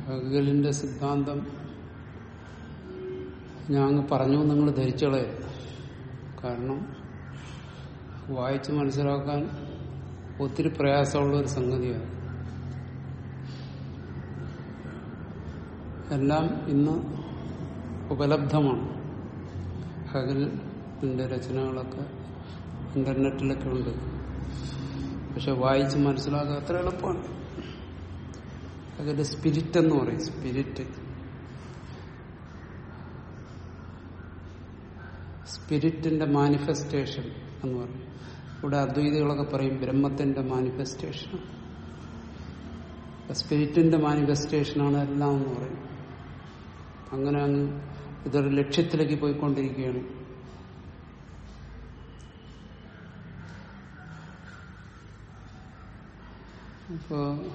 ഹെഗലിന്റെ സിദ്ധാന്തം ഞാൻ അങ്ങ് പറഞ്ഞു നിങ്ങൾ ധരിച്ചോളെ കാരണം വായിച്ച് മനസ്സിലാക്കാൻ ഒത്തിരി പ്രയാസമുള്ള ഒരു സംഗതിയാണ് എല്ലാം ഇന്ന് ഉപലബ്ധമാണ് ഹഗലിന്റെ രചനകളൊക്കെ ഇന്റർനെറ്റിലൊക്കെ ഉണ്ട് പക്ഷെ വായിച്ച് മനസ്സിലാക്കാൻ അത്ര എളുപ്പമാണ് അതിന്റെ സ്പിരിറ്റ് എന്ന് പറയും സ്പിരിറ്റ് സ്പിരിറ്റിന്റെ മാനിഫെസ്റ്റേഷൻ എന്ന് പറയും ഇവിടെ അദ്വൈതികളൊക്കെ പറയും ബ്രഹ്മത്തിന്റെ മാനിഫെസ്റ്റേഷൻ സ്പിരിറ്റിന്റെ മാനിഫെസ്റ്റേഷനാണ് എല്ലാം എന്ന് പറയും അങ്ങനെ അങ്ങ് ഇതൊരു ലക്ഷ്യത്തിലേക്ക് പോയിക്കൊണ്ടിരിക്കുകയാണ് ഇപ്പോ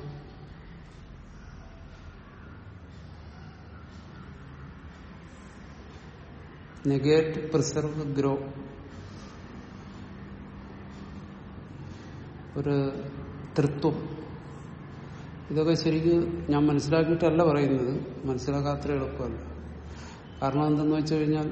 നെഗേറ്റ് പ്രിസർവ് ഗ്രോ ഒരു തൃത്വം ഇതൊക്കെ ശരിക്കും ഞാൻ മനസ്സിലാക്കിയിട്ടല്ല പറയുന്നത് മനസ്സിലാക്കാത്ര എളുപ്പമല്ല കാരണം എന്തെന്ന് വെച്ചു കഴിഞ്ഞാൽ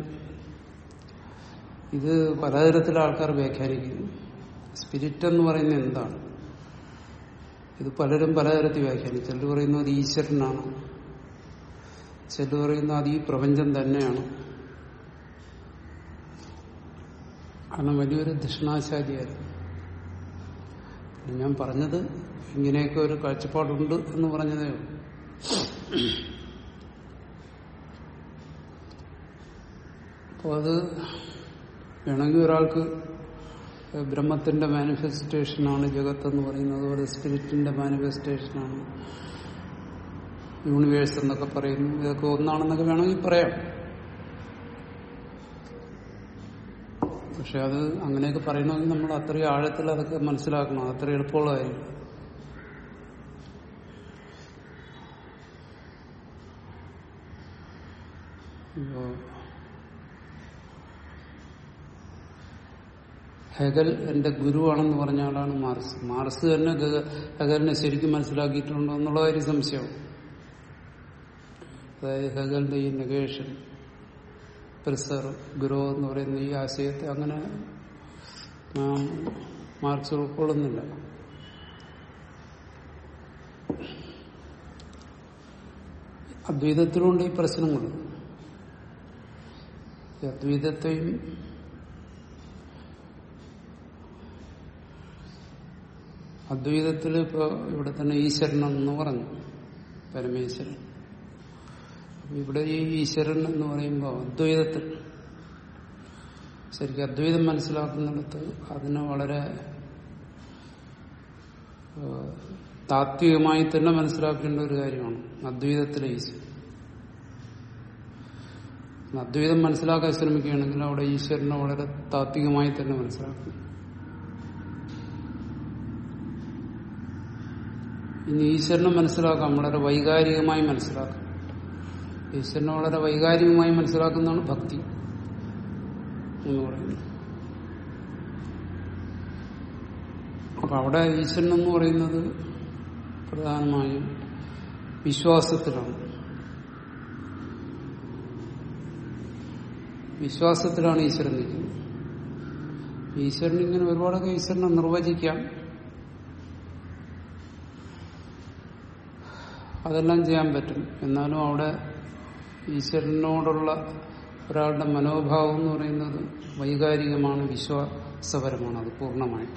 ഇത് പലതരത്തിൽ ആൾക്കാർ വ്യാഖ്യാനിക്കുന്നു സ്പിരിറ്റ് എന്ന് പറയുന്നത് എന്താണ് ഇത് പലരും പലതരത്തിൽ വ്യാഖ്യാനിക്കും ചിലർ പറയുന്നത് ഈശ്വരനാണ് ചിലർ പറയുന്നത് അത് ഈ പ്രപഞ്ചം തന്നെയാണ് കാരണം വലിയൊരു ദക്ഷിണാശാലിയായിരുന്നു ഞാൻ പറഞ്ഞത് ഇങ്ങനെയൊക്കെ ഒരു കാഴ്ചപ്പാടുണ്ട് എന്ന് പറഞ്ഞതേ ഉള്ളൂ അപ്പോൾ അത് വേണമെങ്കിൽ ഒരാൾക്ക് ബ്രഹ്മത്തിന്റെ മാനിഫെസ്റ്റേഷനാണ് ജഗത്ത് എന്ന് പറയുന്നത് അതുപോലെ സ്പിരിറ്റിന്റെ മാനിഫെസ്റ്റേഷനാണ് യൂണിവേഴ്സ് എന്നൊക്കെ പറയുന്നു ഇതൊക്കെ ഒന്നാണെന്നൊക്കെ വേണമെങ്കിൽ പറയാം പക്ഷെ അത് അങ്ങനെയൊക്കെ പറയണമെങ്കിൽ നമ്മൾ അത്രയും ആഴത്തിൽ അതൊക്കെ മനസ്സിലാക്കണം അത്ര എളുപ്പമുള്ള കാര്യം ഇപ്പോ ഹെഗൽ എന്റെ ഗുരുവാണെന്ന് പറഞ്ഞ ആളാണ് മാർസ് മാർസ് തന്നെ ഗ- ഹെഗലിനെ ശരിക്കും മനസ്സിലാക്കിയിട്ടുണ്ടോ എന്നുള്ള കാര്യം സംശയം അതായത് ഹെഗലിന്റെ ഈ നെഗേഷൻ പ്രിസർ ഗുരു എന്ന് പറയുന്ന ഈ ആശയത്തെ അങ്ങനെ ആ, മാർക്സ് ഉൾക്കൊള്ളുന്നില്ല അദ്വൈതത്തിലുണ്ട് ഈ പ്രശ്നങ്ങൾ ഈ അദ്വൈതത്തെയും അദ്വൈതത്തിൽ ഇപ്പോ ഇവിടെ തന്നെ ഈശ്വരൻ എന്ന് പറഞ്ഞു പരമേശ്വരൻ അപ്പൊ ഇവിടെ ഈ ഈശ്വരൻ എന്ന് പറയുമ്പോൾ അദ്വൈതത്തിൽ ശരിക്കും അദ്വൈതം മനസ്സിലാക്കുന്നിടത്ത് അതിനെ വളരെ ഏഹ്, താത്വികമായി തന്നെ മനസ്സിലാക്കേണ്ട ഒരു കാര്യമാണ് അദ്വൈതത്തിലെ ഈശ്വരൻ അദ്വൈതം മനസ്സിലാക്കാൻ ശ്രമിക്കുകയാണെങ്കിൽ അവിടെ ഈശ്വരനെ വളരെ താത്വികമായി തന്നെ മനസ്സിലാക്കണം ഇനി ഈശ്വരനെ മനസ്സിലാക്കാം വളരെ വൈകാരികമായി മനസ്സിലാക്കാം ഈശ്വരനെ വളരെ വൈകാരികമായി മനസ്സിലാക്കുന്നതാണ് ഭക്തി എന്ന് പറയുന്നത് അപ്പൊ അവിടെ ഈശ്വരൻ എന്ന് പറയുന്നത് പ്രധാനമായും വിശ്വാസത്തിലാണ് വിശ്വാസത്തിലാണ് ഈശ്വരൻ നിൽക്കുന്നത് ഈശ്വരൻ ഇങ്ങനെ ഒരുപാടൊക്കെ ഈശ്വരനെ നിർവചിക്കാം അതെല്ലാം ചെയ്യാൻ പറ്റും എന്നാലും അവിടെ ഈശ്വരനോടുള്ള ഒരാളുടെ മനോഭാവം എന്ന് പറയുന്നത് വൈകാരികമാണ് വിശ്വാസപരമാണ് അത് പൂർണ്ണമായിട്ട്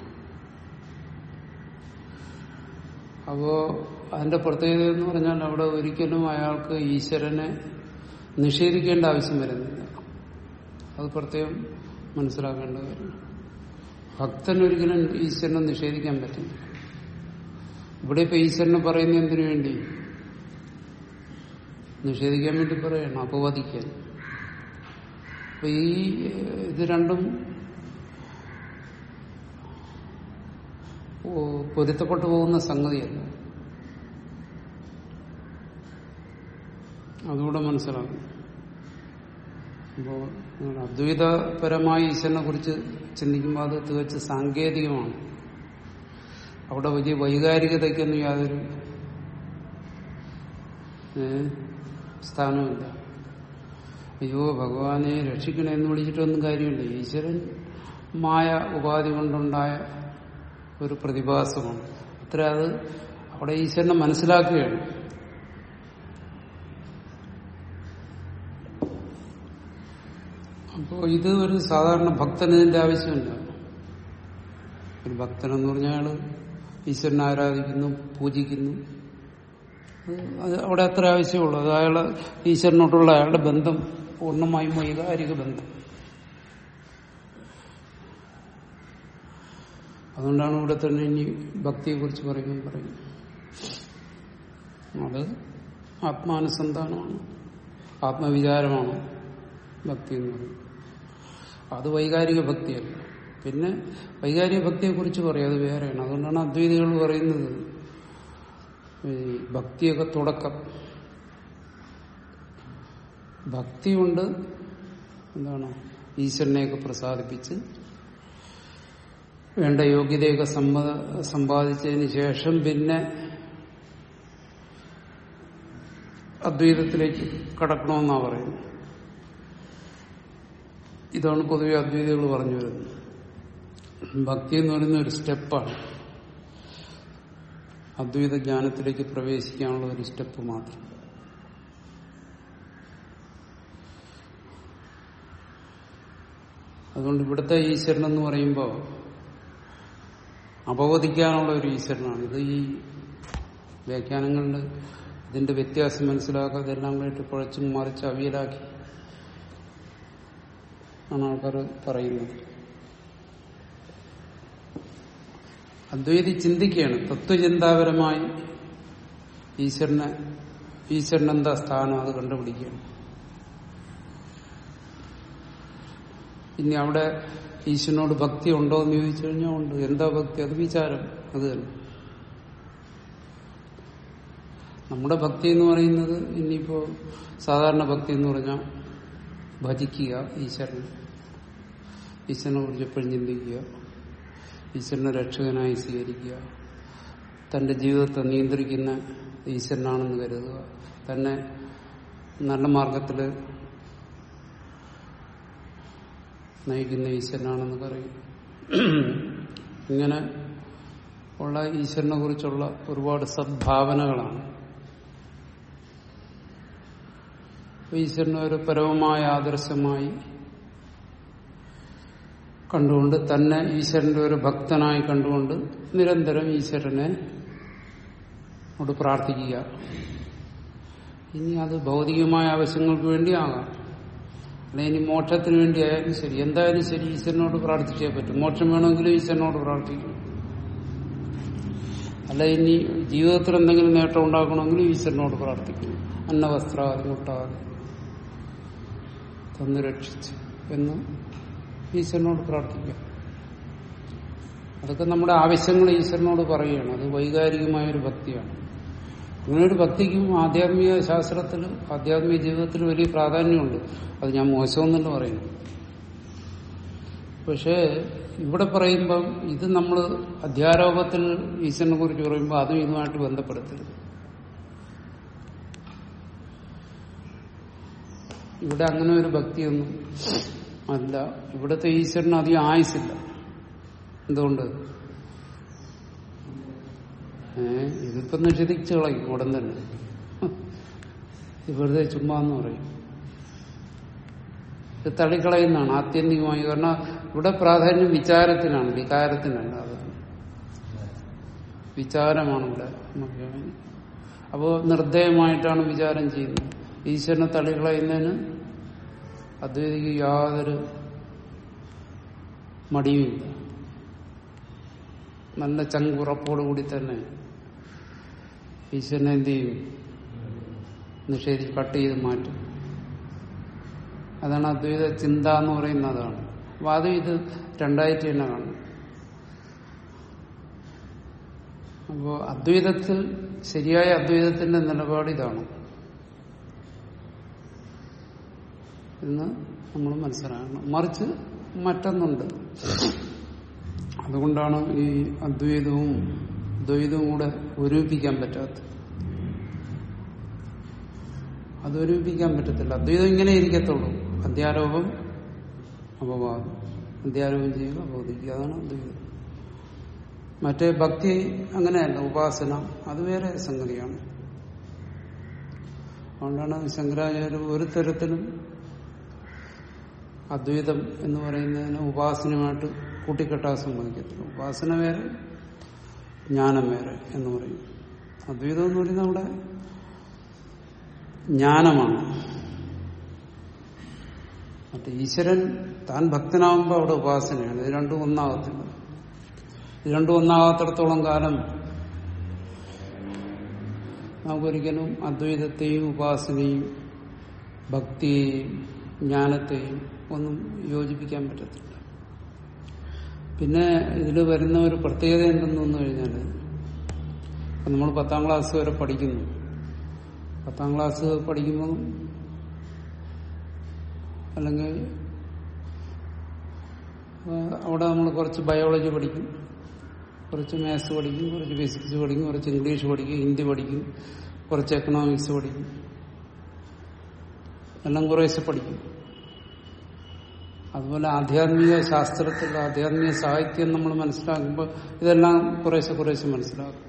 അപ്പോ അതിന്റെ പ്രത്യേകത എന്ന് പറഞ്ഞാൽ അവിടെ ഒരിക്കലും അയാൾക്ക് ഈശ്വരനെ നിഷേധിക്കേണ്ട ആവശ്യം വരുന്നില്ല അത് പ്രത്യേകം മനസ്സിലാക്കേണ്ട കാര്യം ഭക്തൻ ഒരിക്കലും ഈശ്വരനെ നിഷേധിക്കാൻ പറ്റില്ല ഇവിടെ ഇപ്പൊ ഈശ്വരനെ പറയുന്ന എന്തിനു വേണ്ടി നിഷേധിക്കാൻ വേണ്ടി പറയണം അപവാദിക്കാൻ അപ്പൊ ഈ ഏഹ്, ഇത് രണ്ടും ഓ, പൊരുത്തപ്പെട്ടു പോകുന്ന സംഗതിയല്ല അതുകൂടെ മനസ്സിലാക്കും അപ്പോ നിങ്ങൾ അദ്വൈതപരമായ ഈശ്വരനെ കുറിച്ച് ചിന്തിക്കുമ്പോൾ അത് തികച്ച് സാങ്കേതികമാണ് അവിടെ വലിയ വൈകാരികതയ്ക്കൊന്നും യാതൊരു ഏ സ്ഥാനമില്ല അയ്യോ ഭഗവാനെ രക്ഷിക്കണേ എന്ന് വിളിച്ചിട്ടൊന്നും കാര്യമില്ല ഈശ്വരൻ മായ ഉപാധി കൊണ്ടുണ്ടായ ഒരു പ്രതിഭാസമാണ് അത്ര അത് അവിടെ ഈശ്വരനെ മനസ്സിലാക്കുകയാണ് അപ്പോ ഇത് ഒരു സാധാരണ ഭക്തന് ഇതിന്റെ ആവശ്യമില്ല ഒരു ഭക്തൻ എന്ന് പറഞ്ഞാൽ അയാള് ഈശ്വരനെ ആരാധിക്കുന്നു പൂജിക്കുന്നു അത് അത് അവിടെ അത്ര ആവശ്യമുള്ളൂ അത് അയാളെ ഈശ്വരനോട്ടുള്ള അയാളുടെ ബന്ധം പൂർണ്ണമായും വൈകാരിക ബന്ധം അതുകൊണ്ടാണ് ഇവിടെ തന്നെ ഇനി ഭക്തിയെ കുറിച്ച് പറയുമ്പോൾ പറയുന്നത് അത് ആത്മാനുസന്ധാനമാണ് ആത്മവിചാരമാണ് ഭക്തി എന്ന് പറയുന്നത് അത് വൈകാരിക ഭക്തിയല്ല പിന്നെ വൈകാരിക ഭക്തിയെ കുറിച്ച് പറയും അത് വേറെയാണ് അതുകൊണ്ടാണ് അദ്വൈതികൾ പറയുന്നത് ഈ ഭക്തിയൊക്കെ തുടക്കം ഭക്തി കൊണ്ട് എന്താണ് ഈശ്വരനെയൊക്കെ പ്രസാദിപ്പിച്ച് വേണ്ട യോഗ്യതയൊക്കെ സമ്മത സമ്പാദിച്ചതിന് ശേഷം പിന്നെ അദ്വൈതത്തിലേക്ക് കടക്കണമെന്നാണ് പറയുന്നത് ഇതാണ് പൊതുവെ അദ്വൈതികൾ പറഞ്ഞു വരുന്നത് ഭക്തി എന്ന് പറയുന്ന ഒരു സ്റ്റെപ്പാണ് അദ്വൈത ജ്ഞാനത്തിലേക്ക് പ്രവേശിക്കാനുള്ള ഒരു സ്റ്റെപ്പ് മാത്രം അതുകൊണ്ട് ഇവിടുത്തെ ഈശ്വരൻ എന്ന് പറയുമ്പോൾ അപവദിക്കാനുള്ള ഒരു ഈശ്വരനാണ് ഇത് ഈ വ്യാഖ്യാനങ്ങളിൽ ഇതിന്റെ വ്യത്യാസം മനസ്സിലാക്കാതെ എല്ലാം കൂടി കുഴച്ചും മറിച്ച് അവിയലാക്കി ആണ് ആൾക്കാർ പറയുന്നത് അദ്വൈതി ചിന്തിക്കുകയാണ് തത്വചിന്താപരമായി ഈശ്വരനെ ഈശ്വരൻ എന്താ സ്ഥാനം അത് കണ്ടുപിടിക്കുകയാണ് ഇനി അവിടെ ഈശ്വരനോട് ഭക്തി ഉണ്ടോ എന്ന് ചോദിച്ചു കഴിഞ്ഞാൽ ഉണ്ട് എന്താ ഭക്തി അത് വിചാരം അത് തന്നെ നമ്മുടെ ഭക്തി എന്ന് പറയുന്നത് ഇനിയിപ്പോ സാധാരണ ഭക്തി എന്ന് പറഞ്ഞാൽ ഭജിക്കുക ഈശ്വരനെ ഈശ്വരനെ കുറിച്ച് എപ്പോഴും ചിന്തിക്കുക ഈശ്വരനെ രക്ഷകനായി സ്വീകരിക്കുക തന്റെ ജീവിതത്തെ നിയന്ത്രിക്കുന്ന ഈശ്വരനാണെന്ന് കരുതുക തന്നെ നല്ല മാർഗത്തിൽ നയിക്കുന്ന ഈശ്വരനാണെന്ന് പറയും ഇങ്ങനെ ഉള്ള ഈശ്വരനെ കുറിച്ചുള്ള ഒരുപാട് സദ്ഭാവനകളാണ് ഈശ്വരനെ ഒരു പരമമായ ആദർശമായി കണ്ടുകൊണ്ട് തന്നെ ഈശ്വരന്റെ ഒരു ഭക്തനായി കണ്ടുകൊണ്ട് നിരന്തരം ഈശ്വരനെ ോട് പ്രാർത്ഥിക്കുക ഇനി അത് ഭൗതികമായ ആവശ്യങ്ങൾക്ക് വേണ്ടിയാകാം അല്ലെ ഇനി മോക്ഷത്തിന് വേണ്ടി ആയാലും ശരി എന്തായാലും ശരി ഈശ്വരനോട് പ്രാർത്ഥിച്ചേ പറ്റും മോക്ഷം വേണമെങ്കിലും ഈശ്വരനോട് പ്രാർത്ഥിക്കും അല്ല ഇനി ജീവിതത്തിൽ എന്തെങ്കിലും നേട്ടം ഉണ്ടാക്കണമെങ്കിലും ഈശ്വരനോട് പ്രാർത്ഥിക്കും അന്നവസ്ത്രാദി മുട്ടാതെ തന്നു രക്ഷിച്ച് എന്ന് ഈശ്വരനോട് പ്രാർത്ഥിക്കാം അതൊക്കെ നമ്മുടെ ആവശ്യങ്ങൾ ഈശ്വരനോട് പറയുകയാണ് അത് വൈകാരികമായ ഒരു ഭക്തിയാണ് അങ്ങനെ ഒരു ഭക്തിക്കും ആധ്യാത്മിക ശാസ്ത്രത്തിൽ ആധ്യാത്മിക ജീവിതത്തിൽ വലിയ പ്രാധാന്യമുണ്ട് അത് ഞാൻ മോശമെന്നല്ല പറയുന്നു പക്ഷേ ഇവിടെ പറയുമ്പം ഇത് നമ്മൾ അധ്യാരോപത്തിൽ ഈശ്വരനെ കുറിച്ച് പറയുമ്പോൾ അതും ഇതുമായിട്ട് ബന്ധപ്പെടുത്തരുത് ഇവിടെ അങ്ങനെ ഒരു ഭക്തിയൊന്നും അല്ല ഇവിടുത്തെ ഈശ്വരന് അധികം ആയുസില്ല എന്തുകൊണ്ട് ഏ ഇതിപ്പം നിഷേധിച്ചു കളയും ഉടൻ തന്നെ ഇത് വെറുതെ ചുമ്മാ എന്ന് പറയും ഇത് തള്ളിക്കളയുന്നതാണ് ആത്യന്തികമായി കാരണം ഇവിടെ പ്രാധാന്യം വിചാരത്തിനാണ് വികാരത്തിനല്ല അത് വിചാരമാണ് ഇവിടെ അപ്പോൾ നിർദ്ദയമായിട്ടാണ് വിചാരം ചെയ്യുന്നത് ഈശ്വരനെ തള്ളിക്കളയുന്നതിന് അദ്വൈതിക്ക് യാതൊരു മടിയുമില്ല നല്ല ചങ്കുറപ്പോടുകൂടി തന്നെ ഈശ്വരനെ എന്ത് ചെയ്യും നിഷേധി കട്ട് ചെയ്ത് മാറ്റും അതാണ് അദ്വൈത ചിന്ത എന്ന് പറയുന്നത് അതാണ് അപ്പൊ അത് ഇത് രണ്ടായിട്ട് തന്നെ കാണും അപ്പോ അദ്വൈതത്തിൽ ശരിയായ അദ്വൈതത്തിന്റെ നിലപാട് ഇതാണ് എന്ന് നമ്മൾ മനസ്സിലാക്കണം മറിച്ച് മറ്റൊന്നുണ്ട് അതുകൊണ്ടാണ് ഈ അദ്വൈതവും ദ്വൈതവും കൂടെ ഒരുമിപ്പിക്കാൻ പറ്റാത്തത് അത് ഒരുമിപ്പിക്കാൻ പറ്റത്തില്ല അദ്വൈതം ഇങ്ങനെ ഇരിക്കത്തുള്ളൂ അധ്യാരോപം അപവാദം അധ്യാരോപം ചെയ്യുക അബോധിക്കുക അതാണ് അദ്വൈതം മറ്റേ ഭക്തി അങ്ങനെയല്ല ഉപാസന അത് വേറെ സംഗതിയാണ് അതുകൊണ്ടാണ് ശങ്കരാചാര്യ ഒരു തരത്തിലും അദ്വൈതം എന്ന് പറയുന്നതിന് ഉപാസനയുമായിട്ട് കൂട്ടിക്കെട്ടാൻ സമ്മതിക്കത്തില്ല ഉപാസന വേറെ ജ്ഞാനം വേറെ എന്ന് പറയും അദ്വൈതം എന്ന് പറയുന്നത് നമ്മുടെ ജ്ഞാനമാണ് മറ്റേ ഈശ്വരൻ താൻ ഭക്തനാവുമ്പോൾ അവിടെ ഉപാസനയാണ് ഇത് രണ്ടും ഒന്നാകത്തില്ല ഇത് രണ്ടും ഒന്നാകാത്തിടത്തോളം കാലം നമുക്കൊരിക്കലും അദ്വൈതത്തെയും ഉപാസനയും ഭക്തിയെയും ജ്ഞാനത്തെയും ഒന്നും യോജിപ്പിക്കാൻ പറ്റത്തില്ല പിന്നെ ഇതിൽ വരുന്ന ഒരു പ്രത്യേകത എന്തെന്ന് വന്നു കഴിഞ്ഞാൽ നമ്മൾ പത്താം ക്ലാസ് വരെ പഠിക്കുന്നു പത്താം ക്ലാസ് പഠിക്കുമ്പോൾ അല്ലെങ്കിൽ അവിടെ നമ്മൾ കുറച്ച് ബയോളജി പഠിക്കും കുറച്ച് മാത്സ് പഠിക്കും കുറച്ച് ഫിസിക്സ് പഠിക്കും കുറച്ച് ഇംഗ്ലീഷ് പഠിക്കും ഹിന്ദി പഠിക്കും കുറച്ച് എക്കണോമിക്സ് പഠിക്കും എല്ലാം കുറേശ്ശെ പഠിക്കും അതുപോലെ ആധ്യാത്മിക ശാസ്ത്രത്തിൽ ആധ്യാത്മിക സാഹിത്യം നമ്മൾ മനസ്സിലാക്കുമ്പോൾ ഇതെല്ലാം കുറേശ്ശെ കുറേശ്ശെ മനസ്സിലാക്കും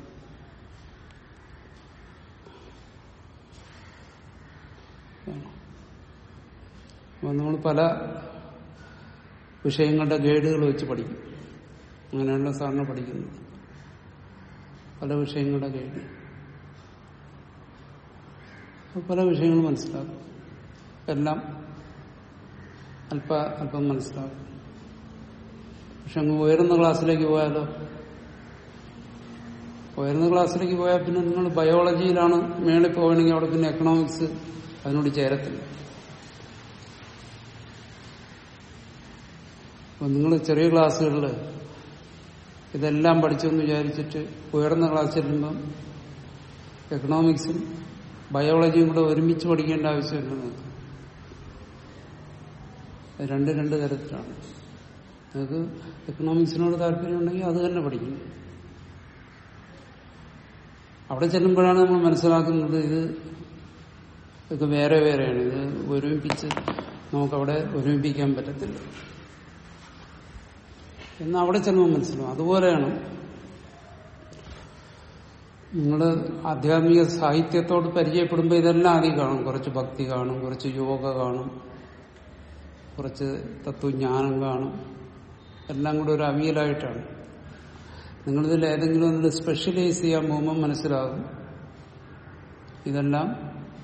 അപ്പോൾ നമ്മൾ പല വിഷയങ്ങളുടെ ഗൈഡുകൾ വെച്ച് പഠിക്കും അങ്ങനെയുള്ള സാറിന് പഠിക്കുന്നത് പല വിഷയങ്ങളുടെ ഗൈഡ് പല വിഷയങ്ങൾ മനസ്സിലാക്കും എല്ലാം അല്പ അല്പം മനസ്സിലാക്കും പക്ഷെ അങ്ങ് ഉയർന്ന ക്ലാസ്സിലേക്ക് പോയാലോ ഉയർന്ന ക്ലാസ്സിലേക്ക് പോയാൽ പിന്നെ നിങ്ങൾ ബയോളജിയിലാണ് മേളിൽ പോകണമെങ്കിൽ അവിടെ പിന്നെ എക്കണോമിക്സ് അതിനോട് ചേരത്തില്ല അപ്പൊ നിങ്ങൾ ചെറിയ ക്ലാസ്സുകളിൽ ഇതെല്ലാം പഠിച്ചെന്ന് വിചാരിച്ചിട്ട് ഉയർന്ന ക്ലാസ് ചെല്ലുമ്പം എക്കണോമിക്സും ബയോളജിയും കൂടെ ഒരുമിച്ച് പഠിക്കേണ്ട ആവശ്യമില്ല നിങ്ങൾക്ക് അത് രണ്ട് രണ്ട് തരത്തിലാണ് നിങ്ങൾക്ക് എക്കണോമിക്സിനോട് താല്പര്യമുണ്ടെങ്കിൽ അത് തന്നെ പഠിക്കും അവിടെ ചെല്ലുമ്പോഴാണ് നമ്മൾ മനസ്സിലാക്കുന്നത് ഇത് ഇത് വേറെ വേറെയാണ് ഇത് ഒരുമിപ്പിച്ച് നമുക്കവിടെ ഒരുമിപ്പിക്കാൻ പറ്റത്തില്ല എന്ന് അവിടെ ചെല്ലുമ്പോൾ മനസ്സിലാവും അതുപോലെയാണ് നിങ്ങൾ ആധ്യാത്മിക സാഹിത്യത്തോട് പരിചയപ്പെടുമ്പോൾ ഇതെല്ലാം ആദ്യം കാണും കുറച്ച് ഭക്തി കാണും കുറച്ച് യോഗ കാണും കുറച്ച് തത്വജ്ഞാനം കാണും എല്ലാം കൂടെ ഒരു അവിയലായിട്ടാണ് നിങ്ങളിതിൽ ഏതെങ്കിലും ഒന്നിൽ സ്പെഷ്യലൈസ് ചെയ്യാൻ പോകുമ്പോൾ മനസ്സിലാകും ഇതെല്ലാം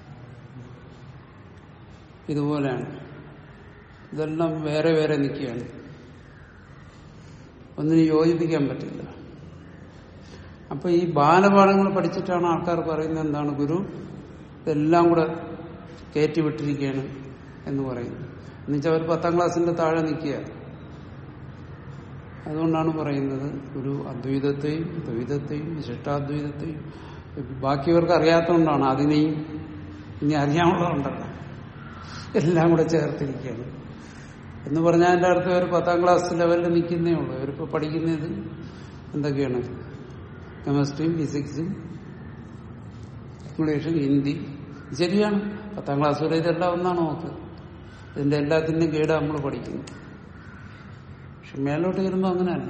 ഇതുപോലെയാണ് ഇതെല്ലാം വേറെ വേറെ നിൽക്കുകയാണ് ഒന്നിന് യോജിപ്പിക്കാൻ പറ്റില്ല അപ്പൊ ഈ ബാലപാഠങ്ങൾ പഠിച്ചിട്ടാണ് ആൾക്കാർ പറയുന്നത് എന്താണ് ഗുരു ഇതെല്ലാം കൂടെ കയറ്റിവിട്ടിരിക്കുകയാണ് എന്ന് പറയുന്നത് എന്നുവെച്ചാൽ അവർ പത്താം ക്ലാസ്സിന്റെ താഴെ നിൽക്കുക അതുകൊണ്ടാണ് പറയുന്നത് ഒരു അദ്വൈതത്തെയും ദ്വൈതത്തെയും വിശിഷ്ടാദ്വൈതത്തെയും ബാക്കിയവർക്ക് അറിയാത്തതുകൊണ്ടാണ് അതിനെയും ഇനി അറിയാനുള്ളതുണ്ടല്ലോ എല്ലാം കൂടെ ചേർത്തിരിക്കുകയാണ് എന്ന് പറഞ്ഞാൽ എൻ്റെ അർത്ഥം ഒരു പത്താം ക്ലാസ് ലെവലിൽ നിൽക്കുന്നേ ഉള്ളൂ അവരിപ്പോൾ പഠിക്കുന്നത് എന്തൊക്കെയാണ് കെമിസ്ട്രിയും ഫിസിക്സും ഇംഗ്ലീഷും ഹിന്ദി ശരിയാണ് പത്താം ക്ലാസ് വരെ ഇതെല്ലാം ഒന്നാണ് നോക്ക് ഇതിന്റെ എല്ലാത്തിന്റെയും ഗൈഡ് നമ്മൾ പഠിക്കുന്നു പക്ഷെ മേലോട്ട് വരുമ്പോൾ അങ്ങനെയല്ല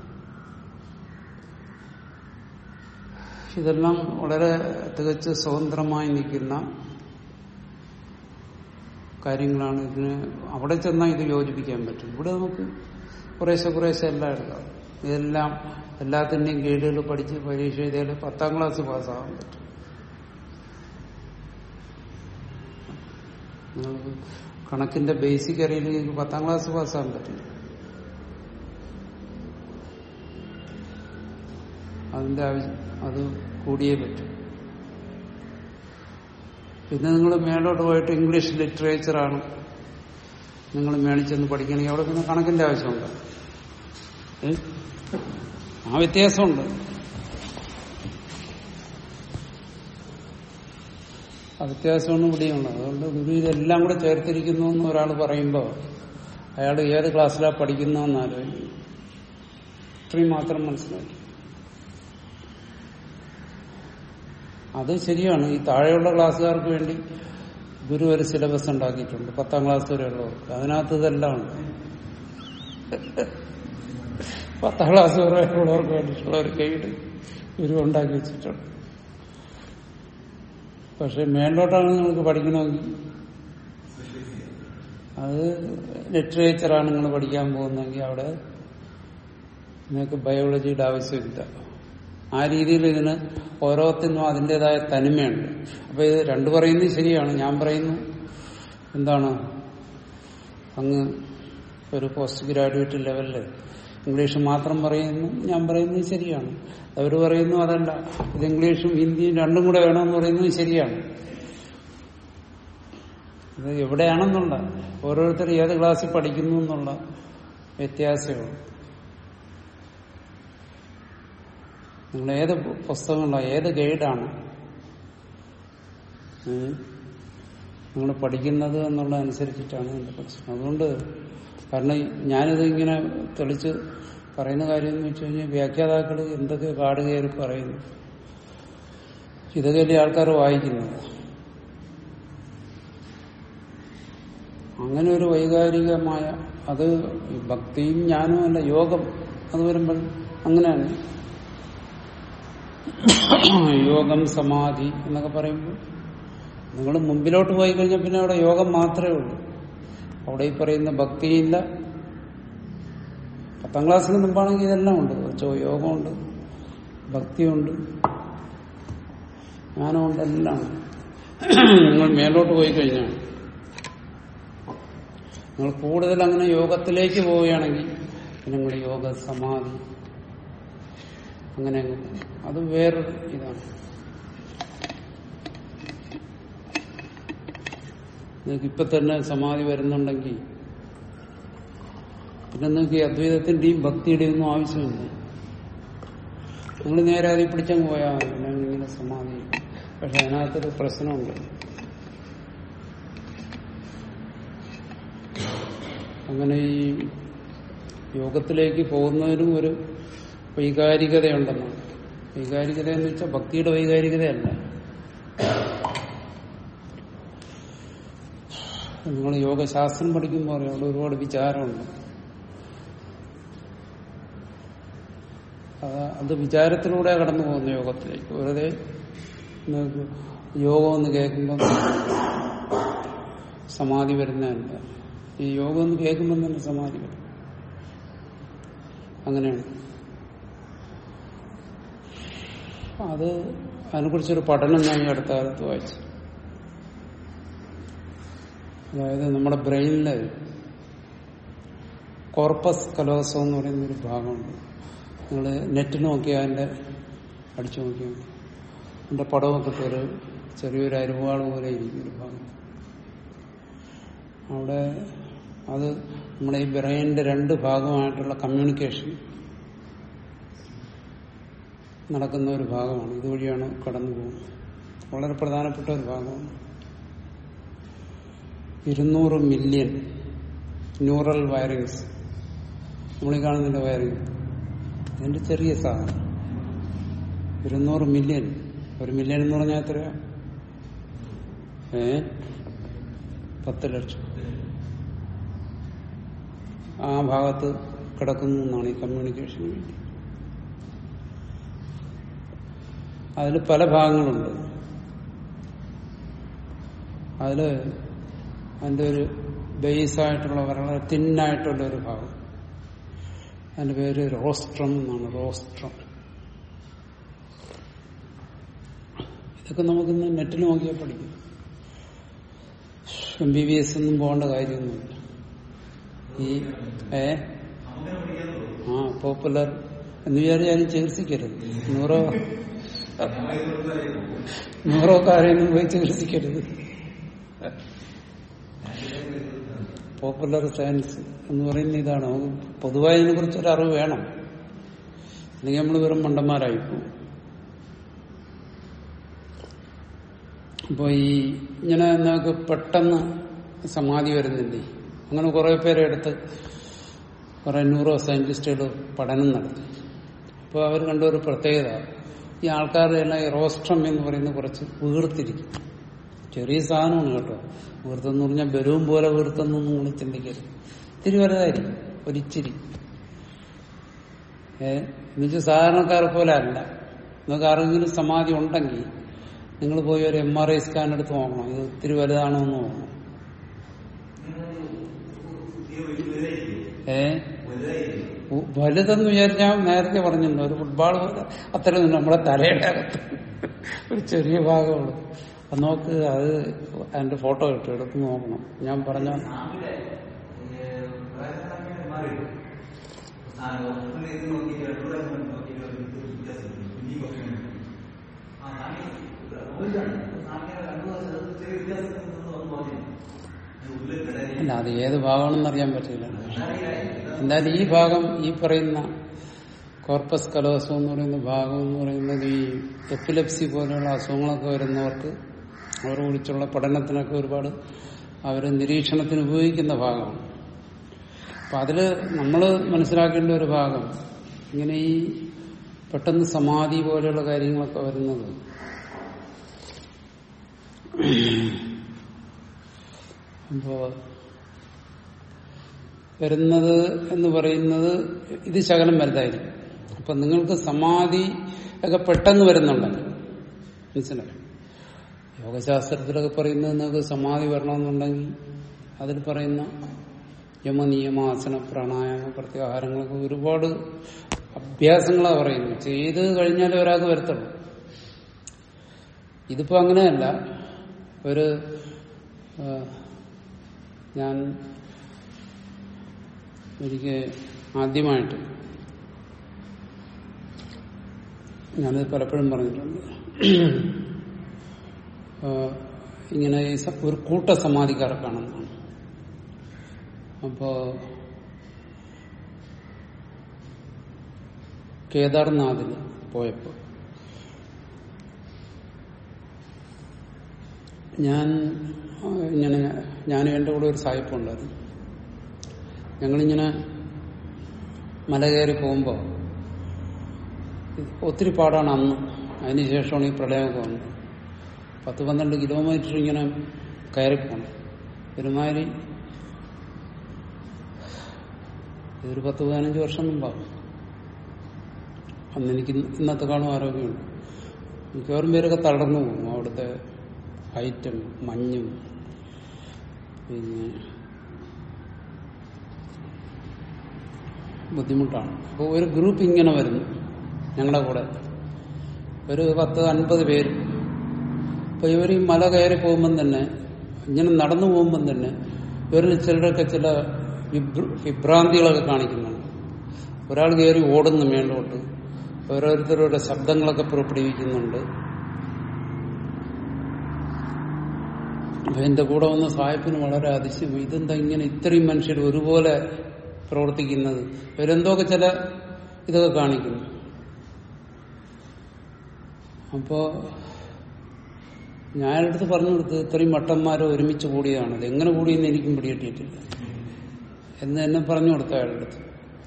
ഇതെല്ലാം വളരെ തികച്ച് സ്വതന്ത്രമായി നിൽക്കുന്ന കാര്യങ്ങളാണ് ഇതിന് അവിടെ ചെന്നാൽ ഇത് യോജിപ്പിക്കാൻ പറ്റും ഇവിടെ നമുക്ക് കുറേശ്ശെ കുറേശ്ശെ എല്ലാം എടുക്കാം ഇതെല്ലാം എല്ലാത്തിൻ്റെയും ഗൈഡുകൾ പഠിച്ച് പരീക്ഷ എഴുതിയാൽ പത്താം ക്ലാസ് പാസ്സാകാൻ പറ്റും നിങ്ങൾക്ക് കണക്കിന്റെ ബേസിക് അറിയില്ലെങ്കിൽ പത്താം ക്ലാസ് പാസ്സാകാൻ പറ്റില്ല അതിന്റെ ആവശ്യം അത് കൂടിയേ പറ്റും പിന്നെ നിങ്ങൾ മേലോട്ട് പോയിട്ട് ഇംഗ്ലീഷ് ലിറ്ററേച്ചറാണ് നിങ്ങൾ മേളിച്ചെന്ന് പഠിക്കണമെങ്കിൽ അവിടെ പിന്നെ കണക്കിന്റെ ആവശ്യമുണ്ട് ഏ? ആ വ്യത്യാസമുണ്ട് ആ വ്യത്യാസമാണ് ഇവിടെയുള്ളത് അതുകൊണ്ട് ഗുരു ഇതെല്ലാം കൂടെ ചേർത്തിരിക്കുന്നു എന്ന് ഒരാൾ പറയുമ്പോൾ അയാൾ ഏത് ക്ലാസ്സിലാണ് പഠിക്കുന്നതെന്ന് ആലോചിക്കും ഇത്രയും മാത്രം മനസ്സിലാക്കി അത് ശരിയാണ് ഈ താഴെയുള്ള ക്ലാസ്സുകാർക്ക് വേണ്ടി ഗുരു ഒരു സിലബസ് ഉണ്ടാക്കിയിട്ടുണ്ട് പത്താം ക്ലാസ് വരെ ഉള്ളവർക്ക് അതിനകത്ത് ഇതെല്ലാം ഉണ്ട് പത്താം ക്ലാസ് വരെ ഉള്ളവർക്ക് വേണ്ടിയിട്ടുള്ള ഒരു ഗൈഡ് ഗുരു ഉണ്ടാക്കി വെച്ചിട്ടുണ്ട് പക്ഷെ മേലോട്ടാണ് നിങ്ങൾക്ക് പഠിക്കണമെങ്കിൽ അത് ലിറ്ററേച്ചറാണ് നിങ്ങൾ പഠിക്കാൻ പോകുന്നതെങ്കിൽ അവിടെ നിങ്ങൾക്ക് ബയോളജിയുടെ ആവശ്യമില്ല ആ രീതിയിൽ ഇതിന് ഓരോത്തിനും അതിൻ്റെതായ തനിമയുണ്ട് അപ്പൊ ഇത് രണ്ടു പറയുന്നത് ശരിയാണ് ഞാൻ പറയുന്നു എന്താണ് അങ്ങ് ഒരു പോസ്റ്റ് ഗ്രാജുവേറ്റ് ലെവലില് ഇംഗ്ലീഷ് മാത്രം പറയുന്നു ഞാൻ പറയുന്നത് ശരിയാണ് അവർ പറയുന്നു അതല്ല ഇത് ഇംഗ്ലീഷും ഹിന്ദിയും രണ്ടും കൂടെ വേണമെന്ന് പറയുന്നത് ശരിയാണ് ഇത് എവിടെയാണെന്നുള്ള ഓരോരുത്തർ ഏത് ക്ലാസ്സിൽ പഠിക്കുന്നു എന്നുള്ള വ്യത്യാസമാണ് നിങ്ങൾ ഏത് പുസ്തകങ്ങളാണ് ഏത് ഗൈഡാണ് നിങ്ങൾ പഠിക്കുന്നത് എന്നുള്ളതനുസരിച്ചിട്ടാണ് എന്റെ പ്രശ്നം അതുകൊണ്ട് കാരണം ഞാനിത് ഇങ്ങനെ തെളിച്ച് പറയുന്ന കാര്യം എന്ന് വെച്ച് കഴിഞ്ഞാൽ വ്യാഖ്യാതാക്കൾ എന്തൊക്കെ കാട് കയറി പറയുന്നു ഇതൊക്കെ ആൾക്കാർ വായിക്കുന്നത് അങ്ങനെ ഒരു വൈകാരികമായ അത് ഭക്തിയും ജ്ഞാനവും അല്ല യോഗം അത് വരുമ്പോൾ അങ്ങനെയാണ് യോഗം സമാധി എന്നൊക്കെ പറയുമ്പോൾ നിങ്ങൾ മുമ്പിലോട്ട് പോയി കഴിഞ്ഞാൽ പിന്നെ അവിടെ യോഗം മാത്രമേ ഉള്ളൂ അവിടെ ഈ പറയുന്ന ഭക്തിയില്ല പത്താം ക്ലാസ്സിന് മുമ്പാണെങ്കിൽ ഇതെല്ലാം ഉണ്ട് ചോ യോഗമുണ്ട് ഭക്തിയുണ്ട് ജ്ഞാനമുണ്ട് എല്ലാം ഉണ്ട്. നിങ്ങൾ മേലോട്ട് പോയി കഴിഞ്ഞാൽ നിങ്ങൾ കൂടുതൽ അങ്ങനെ യോഗത്തിലേക്ക് പോവുകയാണെങ്കിൽ പിന്നെ നിങ്ങൾ യോഗ സമാധി അങ്ങനെ അങ്ങ് പോകും. അത് വേറൊരു ഇതാണ് നിങ്ങൾക്ക് ഇപ്പൊ തന്നെ സമാധി വരുന്നുണ്ടെങ്കിൽ പിന്നെ നിങ്ങൾക്ക് ഈ അദ്വൈതത്തിന്റെയും ഭക്തിയുടെയും ഒന്നും ആവശ്യമില്ല നിങ്ങൾ നേരെ അതിൽ പിടിച്ചങ്ങ് പോയാൽ മതി പിന്നെ ഇങ്ങനെ സമാധി പക്ഷെ അതിനകത്തൊരു പ്രശ്നമുണ്ട് അങ്ങനെ ഈ യോഗത്തിലേക്ക് പോകുന്നതിനും ഒരു വൈകാരികതയുണ്ടെന്നാണ് വൈകാരികത എന്ന് വെച്ചാൽ ഭക്തിയുടെ വൈകാരികതയല്ല നിങ്ങൾ യോഗശാസ്ത്രം പഠിക്കുമ്പോൾ അറിയാം അവിടെ ഒരുപാട് വിചാരമുണ്ട് അത് അത് വിചാരത്തിലൂടെ കടന്നു പോകുന്ന യോഗത്തിലേക്ക് വെറുതെ നിങ്ങൾക്ക് യോഗം എന്ന് കേൾക്കുമ്പം സമാധി വരുന്നതല്ല ഈ യോഗം എന്ന് കേൾക്കുമ്പം തന്നെ സമാധി വരും അങ്ങനെയാണ് അത് അതിനെക്കുറിച്ചൊരു പഠനം ഞാൻ ഈ അടുത്ത കാലത്ത് വായിച്ചു അതായത് നമ്മുടെ ബ്രെയിനില് കോർപ്പസ് കലോസം എന്ന് പറയുന്ന ഒരു ഭാഗമുണ്ട് നിങ്ങൾ നെറ്റിൽ നോക്കിയാൽ അതിന്റെ അടിച്ചു നോക്കിയാൽ മതി. അതിന്റെ പടമൊക്കെ ഒരു ചെറിയൊരു അരുവാൾ പോലെ ഇരിക്കും ഒരു ഭാഗം അവിടെ അത് നമ്മുടെ ഈ ബ്രെയിനിന്റെ രണ്ട് ഭാഗമായിട്ടുള്ള കമ്മ്യൂണിക്കേഷൻ നടക്കുന്ന ഒരു ഭാഗമാണ് ഇതുവഴിയാണ് കടന്നു പോകുന്നത് വളരെ പ്രധാനപ്പെട്ട ഒരു ഭാഗമാണ് ഇരുന്നൂറ് മില്യൺ ന്യൂറൽ വയറിങ്സ് നമ്മളീ കാണുന്നില്ല വയറിങ് അതിന്റെ ചെറിയ സാധനം ഇരുന്നൂറ് മില്യൺ ഒരു മില്യൺ എന്ന് പറഞ്ഞാൽ എത്രയാ ഏ പത്ത് ലക്ഷം ആ ഭാഗത്ത് കിടക്കുന്നു എന്നാണ് ഈ കമ്മ്യൂണിക്കേഷന് വേണ്ടി അതിൽ പല ഭാഗങ്ങളുണ്ട് അതില് അതിന്റെ ഒരു ബേസ് ആയിട്ടുള്ള വളരെ തിന്നായിട്ടുള്ള ഒരു ഭാഗം അതിന്റെ പേര് റോസ്ട്രം എന്നാണ് റോസ്ട്രം ഇതൊക്കെ നമുക്കിന്ന് നെറ്റിൽ നോക്കിയാൽ പഠിക്കും എം ബി ബി എസ് ഒന്നും പോകേണ്ട കാര്യമൊന്നുമില്ല ഈ ഏ ആ പോപ്പുലർ എന്ന് വിചാരിച്ചാലും ചികിത്സിക്കരുത് നൂറോ നൂറോ കാര്യമൊന്നും പോയി ചികിത്സിക്കരുത് പോപ്പുലർ സയൻസ് എന്ന് പറയുന്ന ഇതാണ് നമുക്ക് പൊതുവായി ഇതിനെ കുറിച്ചൊരു അറിവ് വേണം അല്ലെങ്കിൽ നമ്മൾ വെറും മണ്ടന്മാരായിപ്പോ അപ്പൊ ഈ ഇങ്ങനെ നമുക്ക് പെട്ടെന്ന് സമാധി വരുന്നില്ലേ അങ്ങനെ കുറെ പേരെ എടുത്ത് കുറെ ന്യൂറോ സയന്റിസ്റ്റുകൾ പഠനം നടത്തി അപ്പോൾ അവർ കണ്ട ഒരു പ്രത്യേകത ഈ ആൾക്കാരുടെ എല്ലാം ഈ റോസ്ട്രം എന്ന് പറയുന്ന കുറച്ച് വീർത്തിരിക്കും ചെറിയ സാധനമാണ് കേട്ടോ വീർത്തെന്ന് പറഞ്ഞാൽ ബലവും പോലെ വീർത്തെന്നൊന്നും നിങ്ങൾ ചിന്തിക്കരുത് ഇത്തിരി വലുതായിരിക്കും ഒരിച്ചിരി ഏ എന്നുവെച്ചാൽ സാധാരണക്കാരെ പോലെ അല്ല നിങ്ങൾക്ക് ആരെങ്കിലും സമാധി ഉണ്ടെങ്കിൽ നിങ്ങൾ പോയി ഒരു എം ആർ ഐ സ്കാൻ എടുത്ത് നോക്കണം ഇത് ഇത്തിരി വലുതാണോ എന്ന് നോക്കണം ഏ ഉ- വലുതെന്ന് വിചാരിച്ചാൽ നേരത്തെ പറഞ്ഞിരുന്നു ഒരു ഫുട്ബോൾ പോലെ അത്രയും നമ്മുടെ തലയുടെ അകത്ത് ഒരു ചെറിയ ഭാഗമുള്ളൂ അത് നോക്ക് അത് അതിന്റെ ഫോട്ടോ കിട്ടും എടുത്ത് നോക്കണം ഞാൻ പറഞ്ഞ അല്ല അത് ഏത് ഭാഗമാണെന്ന് അറിയാൻ പറ്റില്ല എന്തായാലും ഈ ഭാഗം ഈ പറയുന്ന കോർപ്പസ് കലോസം എന്ന് പറയുന്ന ഭാഗം എന്ന് പറയുന്നത് ഈ എപ്പിലെപ്സി പോലെയുള്ള അസുഖങ്ങളൊക്കെ വരുന്നവർക്ക് അവരെ കുറിച്ചുള്ള പഠനത്തിനൊക്കെ ഒരുപാട് അവർ നിരീക്ഷണത്തിന് ഉപയോഗിക്കുന്ന ഭാഗമാണ് അപ്പൊ അതില് നമ്മൾ മനസ്സിലാക്കേണ്ട ഒരു ഭാഗം ഇങ്ങനെ ഈ പെട്ടെന്ന് സമാധി പോലെയുള്ള കാര്യങ്ങളൊക്കെ വരുന്നത് അപ്പോ വരുന്നത് എന്ന് പറയുന്നത് ഇത് ശകലം വലുതായിരിക്കും അപ്പൊ നിങ്ങൾക്ക് സമാധി ഒക്കെ പെട്ടെന്ന് വരുന്നുണ്ടല്ലോ മനസ്സിലായോ യോഗശാസ്ത്രത്തിലൊക്കെ പറയുന്നത് നിങ്ങൾക്ക് സമാധി വരണമെന്നുണ്ടെങ്കിൽ അതിൽ പറയുന്ന യമനിയമാസന പ്രാണായാമ പ്രത്യാഹാരങ്ങളൊക്കെ ഒരുപാട് അഭ്യാസങ്ങളാണ് പറയുന്നത് ചെയ്ത് കഴിഞ്ഞാലേ ഒരാൾക്ക് വരത്തുള്ളൂ ഇതിപ്പോ അങ്ങനെയല്ല ഒരു ആ, ഞാൻ എനിക്ക് ആദ്യമായിട്ട് ഞാനത് പലപ്പോഴും പറഞ്ഞിട്ടുണ്ട് ആ, ഇങ്ങനെ ഈ സ- ഒരു കൂട്ട സമാധിക്കാരെ കാണുന്നതാണ് അപ്പോ കേദാർനാഥിൽ പോയപ്പോ ഞാൻ ആ, ഇങ്ങനെ ഞാനും എൻ്റെ കൂടെ ഒരു സായിപ്പ് ഉണ്ടായിരുന്നു ഞങ്ങളിങ്ങനെ മല കയറി പോകുമ്പോൾ ഒത്തിരി പാടാണ് അന്ന് അതിനുശേഷമാണ് ഈ പ്രളയമൊക്കെ വന്നത് പത്ത് പന്ത്രണ്ട് കിലോമീറ്റർ ഇങ്ങനെ കയറി പോകണം ഒരുമാതിരി ഇതൊരു പത്ത് പതിനഞ്ച് വർഷം മുമ്പാണ് അന്ന് എനിക്ക് ഇന്നത്തെ കാണും ആരോഗ്യമുണ്ട് മിക്കവാറും പേരൊക്കെ തളർന്നു പോകും അവിടുത്തെ ഹൈറ്റും മഞ്ഞും പിന്നെ ബുദ്ധിമുട്ടാണ് അപ്പോൾ ഒരു ഗ്രൂപ്പ് ഇങ്ങനെ വരുന്നു ഞങ്ങളുടെ കൂടെ ഒരു പത്ത് അൻപത് പേര് അപ്പൊ ഇവർ ഈ മല കയറി പോകുമ്പം തന്നെ ഇങ്ങനെ നടന്നു പോകുമ്പം തന്നെ ഇവരിൽ ചിലരൊക്കെ ചില വിഭ്ര- വിഭ്രാന്തികളൊക്കെ കാണിക്കുന്നുണ്ട് ഒരാൾ കയറി ഓടുന്നു മേലോട്ട് ഓരോരുത്തരുടെ ശബ്ദങ്ങളൊക്കെ പുറപ്പെടുവിക്കുന്നുണ്ട് അപ്പൊ എന്റെ കൂടെ വന്ന സാഹിബിന് വളരെ അതിശയം ഇതെന്താ ഇങ്ങനെ ഇത്രയും മനുഷ്യർ ഒരുപോലെ പ്രവർത്തിക്കുന്നത് ഇവരെന്തൊക്കെ ചില ഇതൊക്കെ കാണിക്കുന്നു അപ്പോ ഞാനെടുത്ത് പറഞ്ഞു കൊടുത്ത് ഇത്രയും മട്ടന്മാരെ ഒരുമിച്ച് കൂടിയതാണ് ഇത് എങ്ങനെ കൂടിയെന്ന് എനിക്കും പിടികിട്ടിയിട്ടില്ല എന്ന് എന്നെ പറഞ്ഞു കൊടുത്തു അയാളുടെ അടുത്ത്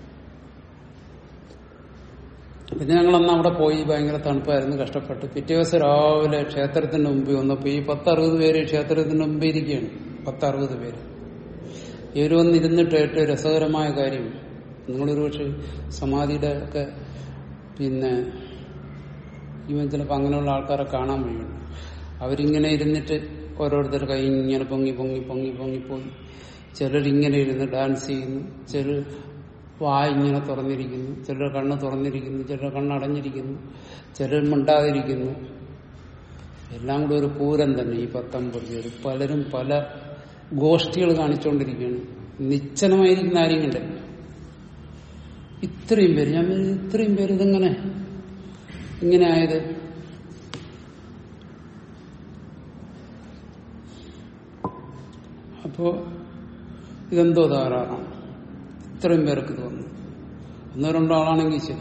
പിന്നെ ഞങ്ങൾ അന്ന് അവിടെ പോയി ഭയങ്കര തണുപ്പായിരുന്നു കഷ്ടപ്പെട്ട് പിറ്റേ ദിവസം രാവിലെ ക്ഷേത്രത്തിന്റെ മുമ്പിൽ വന്നപ്പോ ഈ പത്തറുപത് പേര് ക്ഷേത്രത്തിന്റെ മുമ്പിൽ ഇരിക്കുകയാണ് പത്തറുപത് പേര് ഇവര് വന്നിരുന്നിട്ട് ഏറ്റവും രസകരമായ കാര്യം നിങ്ങളൊരു പക്ഷെ സമാധിയുടെ ഒക്കെ പിന്നെ ഇവൻ ചിലപ്പോൾ അങ്ങനെയുള്ള ആൾക്കാരെ കാണാൻ വഴിയുണ്ട് അവരിങ്ങനെ ഇരുന്നിട്ട് ഓരോരുത്തർ കൈ ഇങ്ങനെ പൊങ്ങി പൊങ്ങി പൊങ്ങി പൊങ്ങി പോയി ചിലരിങ്ങനെ ഇരുന്ന് ഡാൻസ് ചെയ്യുന്നു ചിലർ വായ ഇങ്ങനെ തുറന്നിരിക്കുന്നു ചിലർ കണ്ണ് തുറന്നിരിക്കുന്നു ചിലർ കണ്ണ് അടഞ്ഞിരിക്കുന്നു ചിലർ മിണ്ടാതിരിക്കുന്നു എല്ലാം കൂടെ ഒരു പൂരം തന്നെ ഈ പത്തൊമ്പത് പേര് പലരും പല ഗോഷ്ഠികൾ കാണിച്ചുകൊണ്ടിരിക്കുകയാണ് നിശ്ചലമായിരിക്കുന്ന ആരെയും കണ്ടില്ല ഇത്രയും പേര് ഞാൻ വിചാരിച്ചു, ഇത്രയും പേര് ഇതെങ്ങനെ ഇങ്ങനെ ആയത് അപ്പോ ഇതെന്തോ ധാരാളമാണ് ഇത്രയും പേർക്ക് ഇത് വന്നു ഒന്നോ രണ്ടോ ആളാണെങ്കിൽ ശരി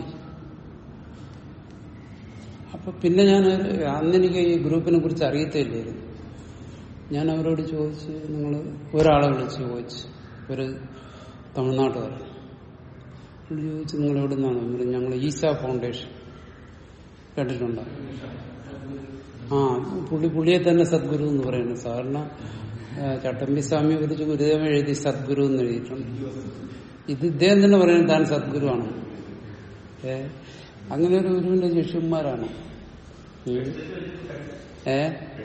അപ്പൊ പിന്നെ ഞാൻ അന്നെനിക്ക് ഈ ഗ്രൂപ്പിനെ കുറിച്ച് അറിയത്തില്ലായിരുന്നു ഞാൻ അവരോട് ചോദിച്ച് നിങ്ങൾ ഒരാളെ വിളിച്ച് ചോദിച്ചു ഒരു തമിഴ്നാട്ടുകാരൻ അവരോട് ചോദിച്ചു നിങ്ങൾ എവിടെ നിന്നാണ് ഞങ്ങൾ ഈശ ഫൗണ്ടേഷൻ കേട്ടിട്ടുണ്ടോ ആ പുള്ളി പുള്ളിയെ തന്നെ സദ്ഗുരു എന്ന് പറയുന്നത് സാധാരണ ആ, ചട്ടമ്പി സ്വാമിയെ കുറിച്ച് ഗുരുദേവൻ എഴുതി സദ്ഗുരു എന്ന് എഴുതിയിട്ടുണ്ട് ഇത് ഇദ്ദേഹം തന്നെ പറയുന്നത് താൻ സദ്ഗുരുവാണ് ഏ അങ്ങനെ ഒരു ഗുരുവിന്റെ ശിഷ്യന്മാരാണ് ഉം. ഏ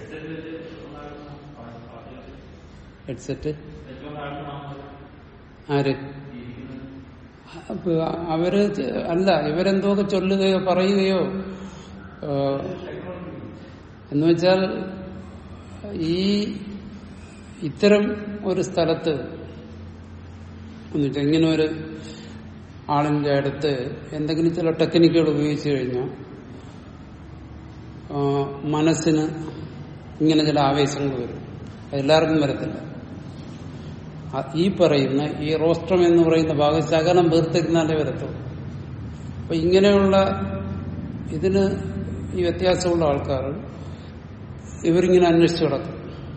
ഹെഡ്സെറ്റ് ആര് അപ്പൊ അവര് ചെ- അല്ല ഇവരെന്തോക്കെ ചൊല്ലുകയോ പറയുകയോ ആ, എന്ന് വെച്ചാൽ ഈ ഇത്തരം ഒരു സ്ഥലത്ത് എന്നുവെച്ചാൽ ഇങ്ങനെ ഒരു ആളിന്റെ അടുത്ത് എന്തെങ്കിലും ചില ടെക്നിക്കുകൾ ഉപയോഗിച്ചു കഴിഞ്ഞാൽ ആ, മനസ്സിന് ഇങ്ങനെ ചില ആവേശങ്ങൾ വരും അതെല്ലാവർക്കും വരത്തില്ല ആ- ഈ പറയുന്ന ഈ റോസ്ട്രം എന്ന് പറയുന്ന ഭാഗം ശകലം വീർത്തിരുന്നാലേ വരത്തുള്ളൂ അപ്പൊ ഇങ്ങനെയുള്ള ഇതിന് ഈ വ്യത്യാസമുള്ള ആൾക്കാർ ഇവരിങ്ങനെ അന്വേഷിച്ചു കിടക്കും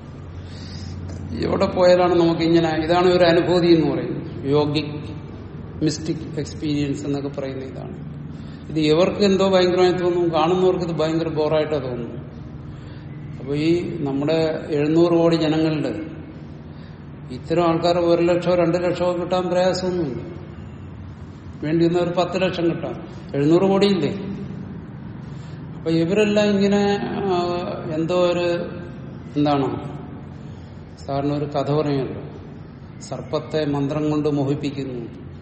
എവിടെ പോയാലാണ് നമുക്ക് ഇങ്ങനെ ഇതാണ് ഒരു അനുഭൂതി എന്ന് പറയുന്നത് യോഗിക് മിസ്റ്റിക് എക്സ്പീരിയൻസ് എന്നൊക്കെ പറയുന്ന ഇതാണ് ഇത് ഇവർക്ക് എന്തോ ഭയങ്കരമായി തോന്നും കാണുന്നവർക്ക് ഇത് ഭയങ്കര ബോറായിട്ടാ തോന്നുന്നു അപ്പൊ ഈ നമ്മുടെ എഴുന്നൂറ് കോടി ജനങ്ങളുടെ ഇത്തരം ആൾക്കാർ ഒരു ലക്ഷമോ രണ്ട് ലക്ഷമോ കിട്ടാൻ പ്രയാസമൊന്നുമില്ല വേണ്ടി വന്ന ഒരു പത്ത് ലക്ഷം കിട്ടാം എഴുന്നൂറ് കോടിയില്ലേ അപ്പൊ ഇവരെല്ലാം ഇങ്ങനെ ആ, എന്തോ ഒരു എന്താണ് സാറിന് ഒരു കഥ പറയുമല്ലോ സർപ്പത്തെ മന്ത്രം കൊണ്ട് മോഹിപ്പിക്കുന്നു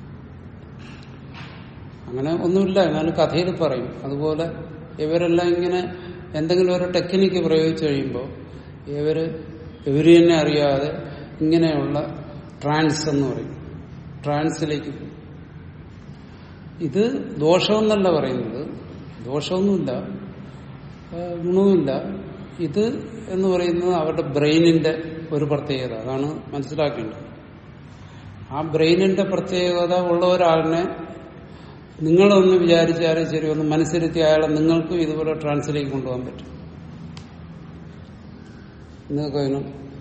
അങ്ങനെ ഒന്നുമില്ല എന്നാലും കഥയിൽ പറയും അതുപോലെ ഇവരെല്ലാം ഇങ്ങനെ എന്തെങ്കിലും ഒരു ടെക്നിക്ക് പ്രയോഗിച്ചു കഴിയുമ്പോൾ ഇവര് ഇവര് തന്നെ അറിയാതെ ഇങ്ങനെയുള്ള ട്രാൻസ് എന്ന് പറയും ട്രാൻസിലേക്ക് പോകും ഇത് ദോഷമെന്നല്ല പറയുന്നത് ദോഷമൊന്നുമില്ല ആ, ഗുണവുമില്ല ഇത് എന്ന് പറയുന്നത് അവരുടെ ബ്രെയിനിന്റെ ഒരു പ്രത്യേകത അതാണ് മനസ്സിലാക്കേണ്ടത് ആ ബ്രെയിനിന്റെ പ്രത്യേകത ഉള്ള ഒരാളിനെ നിങ്ങളൊന്ന് വിചാരിച്ചാലും ശരി ഒന്ന് മനസ്സിരുത്തി അയാളെ നിങ്ങൾക്കും ഇതുപോലെ ട്രാൻസിലേക്ക് കൊണ്ടുപോകാൻ പറ്റും നിങ്ങൾക്ക് അതിന്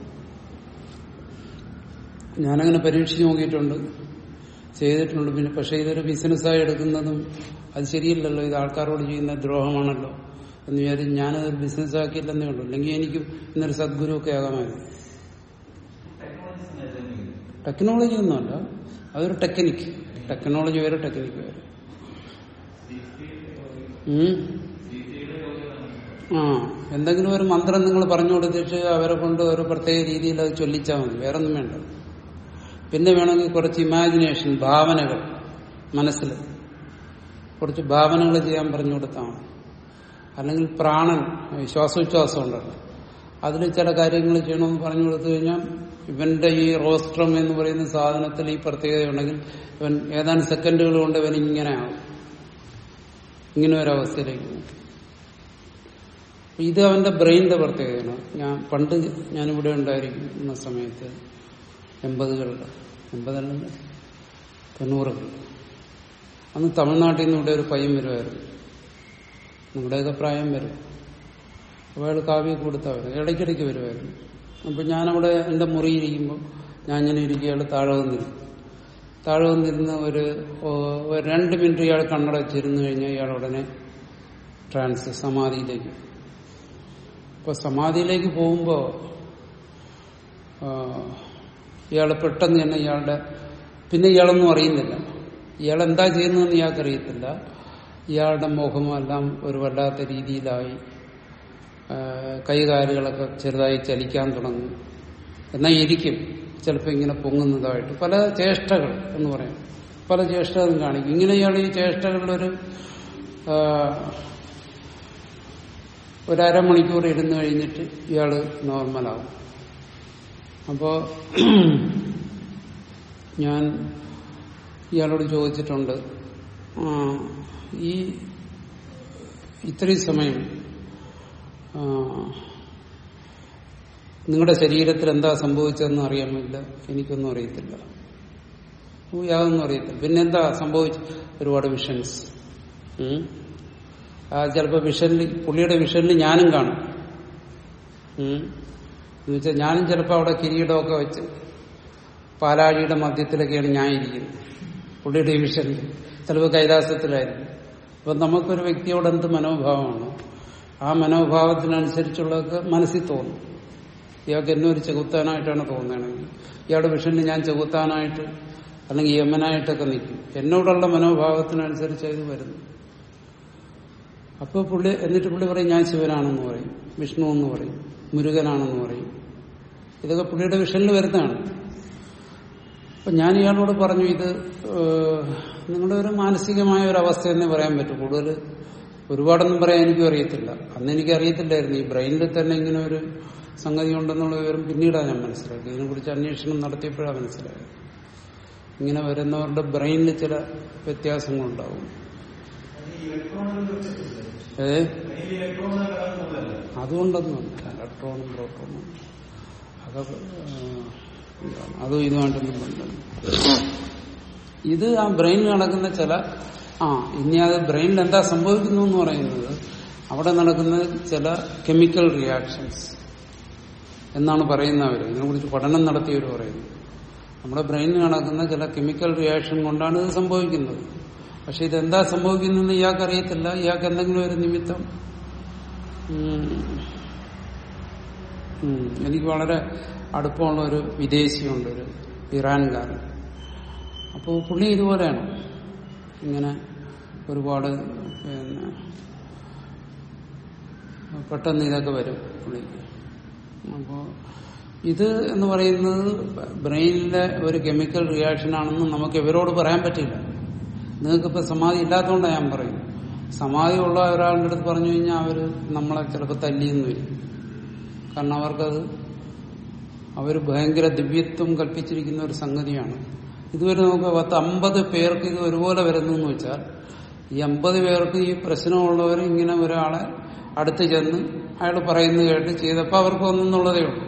ഞാനങ്ങനെ പരീക്ഷിച്ച് നോക്കിയിട്ടുണ്ട് ചെയ്തിട്ടുണ്ട് പിന്നെ പക്ഷെ ഇതൊരു ബിസിനസ്സായി എടുക്കുന്നതും അത് ശരിയല്ലല്ലോ ഇത് ആൾക്കാരോട് ചെയ്യുന്ന ദ്രോഹമാണല്ലോ എന്ന് വിചാരിച്ച് ഞാനതൊരു ബിസിനസ്സാക്കിയില്ലെന്നേ ഉള്ളൂ അല്ലെങ്കിൽ എനിക്കും ഇന്നൊരു സദ്ഗുരു ഒക്കെ ആകാമായിരുന്നു ടെക്നോളജി ഒന്നുമല്ല അതൊരു ടെക്നിക്ക് ടെക്നോളജി വേറെ ടെക്നിക്ക് വേറെ ഉം. ആ എന്തെങ്കിലും ഒരു മന്ത്രം നിങ്ങൾ പറഞ്ഞു കൊടുത്തിട്ട് അവരെ കൊണ്ട് ഒരു പ്രത്യേക രീതിയിൽ അത് ചൊല്ലിച്ചാൽ മതി വേറെ ഒന്നും വേണ്ട പിന്നെ വേണമെങ്കിൽ കുറച്ച് ഇമാജിനേഷൻ ഭാവനകൾ മനസ്സിൽ കുറച്ച് ഭാവനകൾ ചെയ്യാൻ പറഞ്ഞു കൊടുത്താൽ മതി അല്ലെങ്കിൽ പ്രാണൻ ഈ ശ്വാസോച്ഛ്വാസം ഉണ്ടല്ലോ അതിൽ ചില കാര്യങ്ങൾ ചെയ്യണമെന്ന് പറഞ്ഞു കൊടുത്തു കഴിഞ്ഞാൽ ഇവന്റെ ഈ റോസ്ട്രം എന്ന് പറയുന്ന സാധനത്തിൽ ഈ പ്രത്യേകതയുണ്ടെങ്കിൽ ഇവൻ ഏതാനും സെക്കൻഡുകൾ കൊണ്ട് ഇവൻ ഇങ്ങനെ ആവും ഇങ്ങനെ ഒരു അവസ്ഥയിലേക്ക് പോകും ഇത് അവന്റെ ബ്രെയിനിന്റെ പ്രത്യേകതയാണ് ഞാൻ പണ്ട് ഞാനിവിടെ ഉണ്ടായിരിക്കുന്ന സമയത്ത് എൺപതുകളുടെ എൺപതല്ല തൊണ്ണൂറുകൾ അന്ന് തമിഴ്നാട്ടിൽ നിന്ന് ഇവിടെ ഒരു പയ്യൻ വരുമായിരുന്നു നിങ്ങളുടെയൊക്കെ പ്രായം വരും അപ്പോൾ അയാൾ കാവ്യ കൊടുത്താൽ വരും ഇടയ്ക്കിടയ്ക്ക് വരുമായിരുന്നു അപ്പം ഞാനവിടെ എൻ്റെ മുറിയിരിക്കുമ്പോൾ ഞാൻ ഇങ്ങനെ ഇരിക്കുക അയാൾ താഴെ വന്നിരിക്കും താഴെ വന്നിരുന്ന് ഒരു ഓ, ഒരു രണ്ട് മിനിറ്റ് ഇയാൾ കണ്ണടച്ചിരുന്ന് കഴിഞ്ഞാൽ ഇയാൾ ഉടനെ ട്രാൻസ് സമാധിയിലേക്ക് അപ്പൊ സമാധിയിലേക്ക് പോകുമ്പോൾ ഇയാൾ പെട്ടെന്ന് തന്നെ ഇയാളുടെ പിന്നെ ഇയാളൊന്നും അറിയുന്നില്ല ഇയാൾ എന്താ ചെയ്യുന്നതെന്ന് ഇയാൾക്കറിയത്തില്ല ഇയാളുടെ മുഖമെല്ലാം ഒരു വല്ലാത്ത രീതിയിലായി ആ, കൈകാലുകളൊക്കെ ചെറുതായി ചലിക്കാൻ തുടങ്ങും എന്നാൽ ഇരിക്കും ചിലപ്പോൾ ഇങ്ങനെ പൊങ്ങുന്നതായിട്ട് പല ചേഷ്ടകൾ എന്ന് പറയും പല ചേഷ്ടകളും കാണിക്കും ഇങ്ങനെ ഇയാൾ ഈ ചേഷ്ടകളിലൊരു ആ, ഒരു അരമണിക്കൂർ ഇരുന്ന് കഴിഞ്ഞിട്ട് ഇയാള് നോർമലാവും അപ്പോ ഞാൻ ഇയാളോട് ചോദിച്ചിട്ടുണ്ട് ആ, ഈ ഇത്രയും സമയം ആ, നിങ്ങളുടെ ശരീരത്തിൽ എന്താ സംഭവിച്ചതെന്ന് അറിയാമില്ല എനിക്കൊന്നും അറിയത്തില്ല ഓ, യാതൊന്നും അറിയത്തില്ല പിന്നെന്താ സംഭവിച്ച ഒരുപാട് വിഷൻസ് ഉം. ആ ചിലപ്പോ വിഷനിൽ പുള്ളിയുടെ വിഷനിൽ ഞാനും കാണും ഉം. എന്ന് വെച്ചാൽ ഞാനും ചിലപ്പോൾ അവിടെ കിരീടമൊക്കെ വെച്ച് പാലാഴിയുടെ മധ്യത്തിലൊക്കെയാണ് ഞാൻ ഇരിക്കുന്നത് പുള്ളിയുടെ ഈ വിഷനിൽ ചിലപ്പോൾ കൈലാസത്തിലായിരുന്നു അപ്പൊ നമുക്കൊരു വ്യക്തിയോട് എന്ത് മനോഭാവമാണ് ആ മനോഭാവത്തിനനുസരിച്ചുള്ളതൊക്കെ മനസ്സിൽ തോന്നും ഇയാൾക്ക് എന്നെ ഒരു ചെകുത്താനായിട്ടാണ് തോന്നുകയാണെങ്കിൽ ഇയാളുടെ വിഷനിൽ ഞാൻ ചെകുത്താനായിട്ട് അല്ലെങ്കിൽ യമനായിട്ടൊക്കെ നിൽക്കും എന്നോടുള്ള മനോഭാവത്തിനനുസരിച്ച് ഇത് വരുന്നു അപ്പോൾ പുള്ളി എന്നിട്ട് പുള്ളി പറയും ഞാൻ ശിവനാണെന്ന് പറയും വിഷ്ണു എന്ന് പറയും മുരുകനാണെന്ന് പറയും ഇതൊക്കെ പുള്ളിയുടെ വിഷനിൽ വരുന്നതാണ് അപ്പൊ ഞാൻ ഇയാളോട് പറഞ്ഞു ഇത് ഏഹ്, നിങ്ങളുടെ ഒരു മാനസികമായ ഒരു അവസ്ഥ എന്നേ പറയാൻ പറ്റും കൂടുതൽ ഒരുപാടൊന്നും പറയാൻ എനിക്കും അറിയത്തില്ല അന്ന് എനിക്ക് അറിയത്തില്ലായിരുന്നു ഈ ബ്രെയിനിൽ തന്നെ ഇങ്ങനെ ഒരു സംഗതി ഉണ്ടെന്നുള്ള വിവരം പിന്നീടാണ് ഞാൻ മനസ്സിലാക്കി ഇതിനെക്കുറിച്ച് അന്വേഷണം നടത്തിയപ്പോഴാണ് മനസ്സിലായത് ഇങ്ങനെ വരുന്നവരുടെ ബ്രെയിനിൽ ചില വ്യത്യാസങ്ങളുണ്ടാവും ഏ അതുകൊണ്ടൊന്നും ഇലക്ട്രോണും പ്രോട്ടോണും അതൊക്കെ ആ, എന്താണ് അതും ഇതുമായിട്ടൊന്നും ബന്ധമില്ല ഇത് ആ ബ്രെയിനിൽ നടക്കുന്ന ചില ആ ഇനി അത് ബ്രെയിനിൽ എന്താ സംഭവിക്കുന്നു എന്ന് പറയുന്നത് അവിടെ നടക്കുന്ന ചില കെമിക്കൽ റിയാക്ഷൻസ് എന്നാണ് പറയുന്നവർ ഇതിനെക്കുറിച്ച് പഠനം നടത്തിയവർ പറയുന്നു നമ്മുടെ ബ്രെയിനിൽ നടക്കുന്ന ചില കെമിക്കൽ റിയാക്ഷൻ കൊണ്ടാണ് ഇത് സംഭവിക്കുന്നത് പക്ഷെ ഇതെന്താ സംഭവിക്കുന്നതെന്ന് ഇയാൾക്ക് അറിയത്തില്ല ഇയാൾക്ക് എന്തെങ്കിലും ഒരു നിമിത്തം ഉം, ഉം, എനിക്ക് വളരെ അടുപ്പമുള്ള ഒരു വിദേശിയുണ്ട് ഒരു ഇറാൻകാരൻ അപ്പോൾ പുള്ളി ഇതുപോലെയാണ് ഇങ്ങനെ ഒരുപാട് പിന്നെ പെട്ടെന്ന് ഇതൊക്കെ വരും പുള്ളിക്ക് അപ്പോൾ ഇത് എന്ന് പറയുന്നത് ബ്രെയിനിലെ ഒരു കെമിക്കൽ റിയാക്ഷൻ ആണെന്ന് നമുക്ക് ഇവരോട് പറയാൻ പറ്റില്ല നിങ്ങൾക്കിപ്പോൾ സമാധി ഇല്ലാത്തതുകൊണ്ടാണ് ഞാൻ പറയുന്നത് സമാധി ഉള്ള ഒരാളുടെ അടുത്ത് പറഞ്ഞു കഴിഞ്ഞാൽ അവർ നമ്മളെ ചിലപ്പോൾ തല്ലിയെന്ന് വരും കാരണം അവർക്കത് അവർ ഭയങ്കര ദിവ്യത്വം കൽപ്പിച്ചിരിക്കുന്ന ഒരു സംഗതിയാണ് ഇതുവരെ നമുക്ക് പത്ത് അമ്പത് പേർക്ക് ഇത് ഒരുപോലെ വരുന്നു എന്ന് വെച്ചാൽ ഈ അമ്പത് പേർക്ക് ഈ പ്രശ്നമുള്ളവർ ഇങ്ങനെ ഒരാളെ അടുത്ത് ചെന്ന് അയാൾ പറയുന്നത് കേട്ട് ചെയ്തപ്പോൾ അവർക്ക് ഒന്നെന്നുള്ളതേ ഉള്ളൂ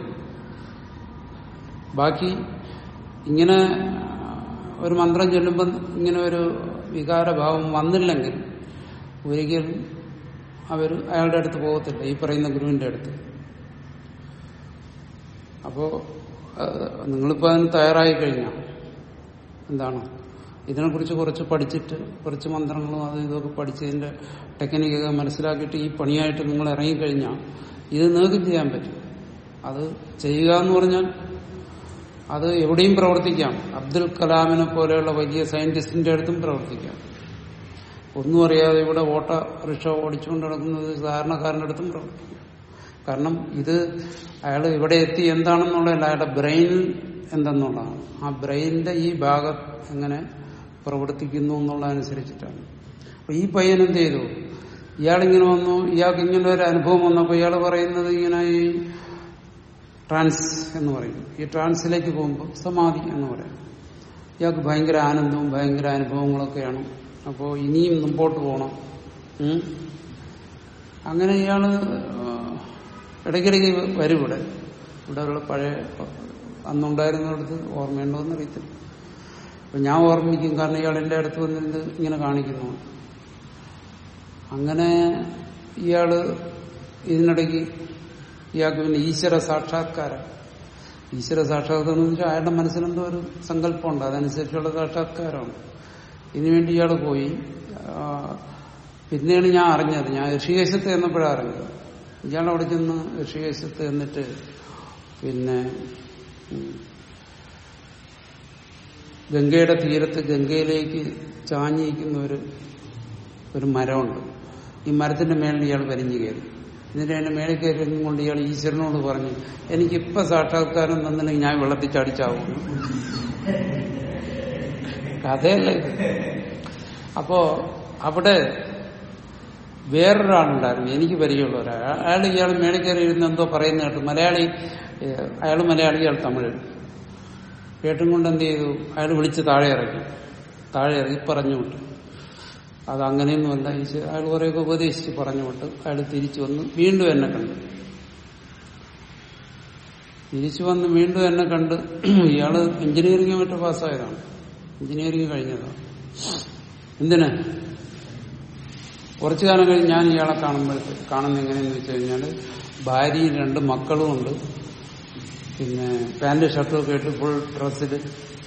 ബാക്കി ഇങ്ങനെ ഒരു മന്ത്രം ചൊല്ലുമ്പം ഇങ്ങനെ ഒരു വികാരഭാവം വന്നില്ലെങ്കിൽ ഒരിക്കലും അവർ അയാളുടെ അടുത്ത് പോകത്തില്ല ഈ പറയുന്ന ഗുരുവിന്റെ അടുത്ത് അപ്പോ ഏഹ്, നിങ്ങളിപ്പോ അതിന് തയ്യാറായി കഴിഞ്ഞാൽ എന്താണ് ഇതിനെക്കുറിച്ച് കുറച്ച് പഠിച്ചിട്ട് കുറച്ച് മന്ത്രങ്ങളും അതും ഇതൊക്കെ പഠിച്ചതിന്റെ ടെക്നിക്കൊക്കെ മനസ്സിലാക്കിയിട്ട് ഈ പണിയായിട്ട് നിങ്ങൾ ഇറങ്ങിക്കഴിഞ്ഞാൽ ഇത് നിങ്ങൾക്ക് ചെയ്യാൻ പറ്റും അത് ചെയ്യുക എന്ന് പറഞ്ഞാൽ അത് എവിടെയും പ്രവർത്തിക്കാം അബ്ദുൽ കലാമിനെ പോലെയുള്ള വലിയ സയന്റിസ്റ്റിന്റെ അടുത്തും പ്രവർത്തിക്കാം ഒന്നും അറിയാതെ ഇവിടെ ഓട്ട റിക്ഷ ഓടിച്ചുകൊണ്ട് നടക്കുന്നത് സാധാരണക്കാരൻ്റെ അടുത്തും പ്രവർത്തിക്കാം കാരണം ഇത് അയാൾ ഇവിടെ എത്തി എന്താണെന്നുള്ളതല്ല അയാളുടെ ബ്രെയിൻ എന്തെന്നുള്ളതാണ് ആ ബ്രെയിനിന്റെ ഈ ഭാഗം എങ്ങനെ പ്രവർത്തിക്കുന്നു എന്നുള്ളതനുസരിച്ചിട്ടാണ് അപ്പൊ ഈ പയ്യൻ എന്ത് ചെയ്തു ഇയാളിങ്ങനെ വന്നു ഇയാൾക്ക് ഇങ്ങനെ ഒരു അനുഭവം വന്നപ്പോൾ ഇയാൾ പറയുന്നത് ഇങ്ങനെ ഈ ട്രാൻസ് എന്ന് പറയും ഈ ട്രാൻസിലേക്ക് പോകുമ്പോൾ സമാധി എന്ന് പറയും ഇയാൾക്ക് ഭയങ്കര ആനന്ദവും ഭയങ്കര അനുഭവങ്ങളൊക്കെയാണ് അപ്പോൾ ഇനിയും മുമ്പോട്ട് പോകണം ഉം. അങ്ങനെ ഇയാള് ആ, ഇടയ്ക്കിടയ്ക്ക് വരും ഇവിടെ ഇവിടെ ഉള്ള പഴയ അന്നുണ്ടായിരുന്നിടത്ത് ഓർമ്മയുണ്ടോ എന്ന് അറിയത്തില്ല അപ്പൊ ഞാൻ ഓർമ്മിക്കും കാരണം ഇയാൾ എന്റെ അടുത്ത് വന്നിട്ട് ഇങ്ങനെ കാണിക്കുന്നു അങ്ങനെ ഇയാള് ഇതിനിടയ്ക്ക് ഇയാൾക്ക് പിന്നെ ഈശ്വര സാക്ഷാത്കാരം ഈശ്വര സാക്ഷാത്കാരം എന്ന് വെച്ചാൽ അയാളുടെ മനസ്സിലെന്തോ ഒരു സങ്കല്പമുണ്ട് അതനുസരിച്ചുള്ള സാക്ഷാത്കാരമാണ് ഇതിനുവേണ്ടി ഇയാൾ പോയി ആ, പിന്നെയാണ് ഞാൻ അറിഞ്ഞത് ഞാൻ ഋഷികേശത്ത് എന്നപ്പോഴാണ് അറിഞ്ഞത് ഇയാൾ അവിടെ ചെന്ന് ഋഷികേശത്ത് എന്നിട്ട് പിന്നെ ഉം, ഗംഗയുടെ തീരത്ത് ഗംഗയിലേക്ക് ചാഞ്ഞിരിക്കുന്ന ഒരു ഒരു മരമുണ്ട് ഈ മരത്തിന്റെ മേളിൽ ഇയാൾ വലിഞ്ഞു കയറി എന്നിട്ട് അതിന്റെ മേളിൽ കയറി കൊണ്ട് ഇയാൾ ഈശ്വരനോട് പറഞ്ഞു എനിക്കിപ്പൊ സാക്ഷാത്കാരം തന്നില്ലെങ്കിൽ ഞാൻ വെള്ളത്തിൽ ചാടിച്ചാവും കഥയല്ല ഇത് അപ്പോ അവിടെ വേറൊരാളുണ്ടായിരുന്നു എനിക്ക് പരിചയമുള്ള ഒരാൾ അയാൾ ഇയാൾ മേളിൽ കയറി ഇരുന്ന് എന്തോ പറയുന്ന കേട്ടു മലയാളി അയാൾ മലയാളി ഇയാൾ തമിഴ് കേട്ടും കൊണ്ട് എന്ത് ചെയ്തു അയാൾ വിളിച്ച് താഴെ ഇറക്കി താഴെ ഇറക്കി പറഞ്ഞു വിട്ടു അത് അങ്ങനെയൊന്നുമല്ല ഈശ്വര അയാൾ കുറേയൊക്കെ ഉപദേശിച്ച് പറഞ്ഞു വിട്ട് അയാൾ തിരിച്ചു വന്ന് വീണ്ടും എന്നെ കണ്ടു തിരിച്ചു വന്ന് വീണ്ടും എന്നെ കണ്ട് ഇയാള് എഞ്ചിനീയറിംഗ് മറ്റോ പാസ്സായതാണ് എഞ്ചിനീയറിംഗ് കഴിഞ്ഞതാണ് എന്തിന് കുറച്ചു കാലം കഴിഞ്ഞ് ഞാൻ ഇയാളെ കാണുമ്പോഴത്തെ കാണുന്ന എങ്ങനെയെന്ന് വെച്ച് കഴിഞ്ഞാൽ ഭാര്യയും രണ്ട് മക്കളും ഉണ്ട് പിന്നെ പാന്റ് ഷർട്ടും ഒക്കെ ഇട്ട് ഫുൾ ഡ്രസ്സിൽ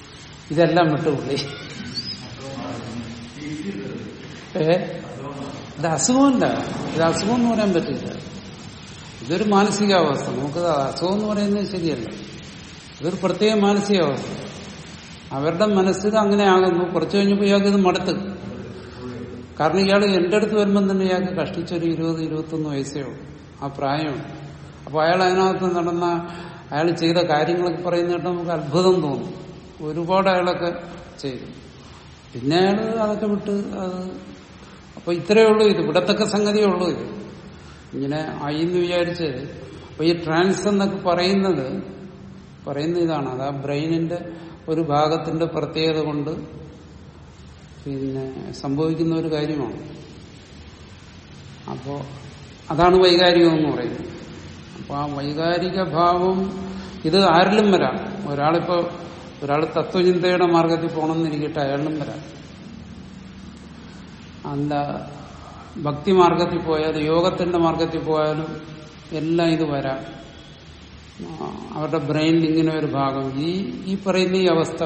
ഇതെല്ലാം വിട്ടു പുള്ളി ഏ ഇത് അസുഖമല്ല ഇത് അസുഖം എന്ന് പറയാൻ പറ്റില്ല ഇതൊരു മാനസികാവസ്ഥ നമുക്ക് അസുഖം എന്ന് പറയുന്നത് ശരിയല്ല ഇതൊരു പ്രത്യേക മാനസികാവസ്ഥ അവരുടെ മനസ്സിൽ അങ്ങനെ ആകുന്നു കുറച്ചു കഴിഞ്ഞപ്പോൾ ഇയാൾക്ക് ഇത് മടുത്ത് കാരണം ഇയാൾ എന്റെ അടുത്ത് വരുമ്പം തന്നെ ഇയാൾക്ക് കഷ്ടിച്ചൊരു ഇരുപത് ഇരുപത്തൊന്ന് വയസ്സേ ഉള്ളൂ ആ പ്രായമുണ്ട് അപ്പൊ അയാൾ അതിനകത്ത് നടന്ന അയാൾ ചെയ്ത കാര്യങ്ങളൊക്കെ പറയുന്ന കേട്ട് നമുക്ക് അത്ഭുതം തോന്നും ഒരുപാട് അയാളൊക്കെ ചെയ്തു പിന്നെ അയാൾ അതൊക്കെ വിട്ട് അത് അപ്പൊ ഇത്രയേ ഉള്ളൂ ഇത് ഇവിടത്തൊക്കെ സംഗതിയേ ഉള്ളൂ ഇത് ഇങ്ങനെ ആയിന്ന് വിചാരിച്ച് അപ്പൊ ഈ ട്രാൻസ് എന്നൊക്കെ പറയുന്നത് പറയുന്ന ഇതാണ് അത് ആ ബ്രെയിനിന്റെ ഒരു ഭാഗത്തിന്റെ പ്രത്യേകത കൊണ്ട് പിന്നെ സംഭവിക്കുന്ന ഒരു കാര്യമാണ് അപ്പോ അതാണ് വൈകാരികം എന്ന് പറയുന്നത് അപ്പൊ ആ വൈകാരിക ഭാവം ഇത് ആരിലും വരാം ഒരാളിപ്പോ ഒരാൾ തത്വചിന്തയുടെ മാർഗത്തിൽ പോകണമെന്നിരിക്കട്ടെ അയാളിലും വരാം അല്ല ഭക്തി മാർഗത്തിൽ പോയാലും യോഗത്തിന്റെ മാർഗത്തിൽ പോയാലും എല്ലാം ഇത് വരാം ആ, അവരുടെ ബ്രെയിനിൽ ഇങ്ങനെ ഒരു ഭാഗം ഈ ഈ പറയുന്ന ഈ അവസ്ഥ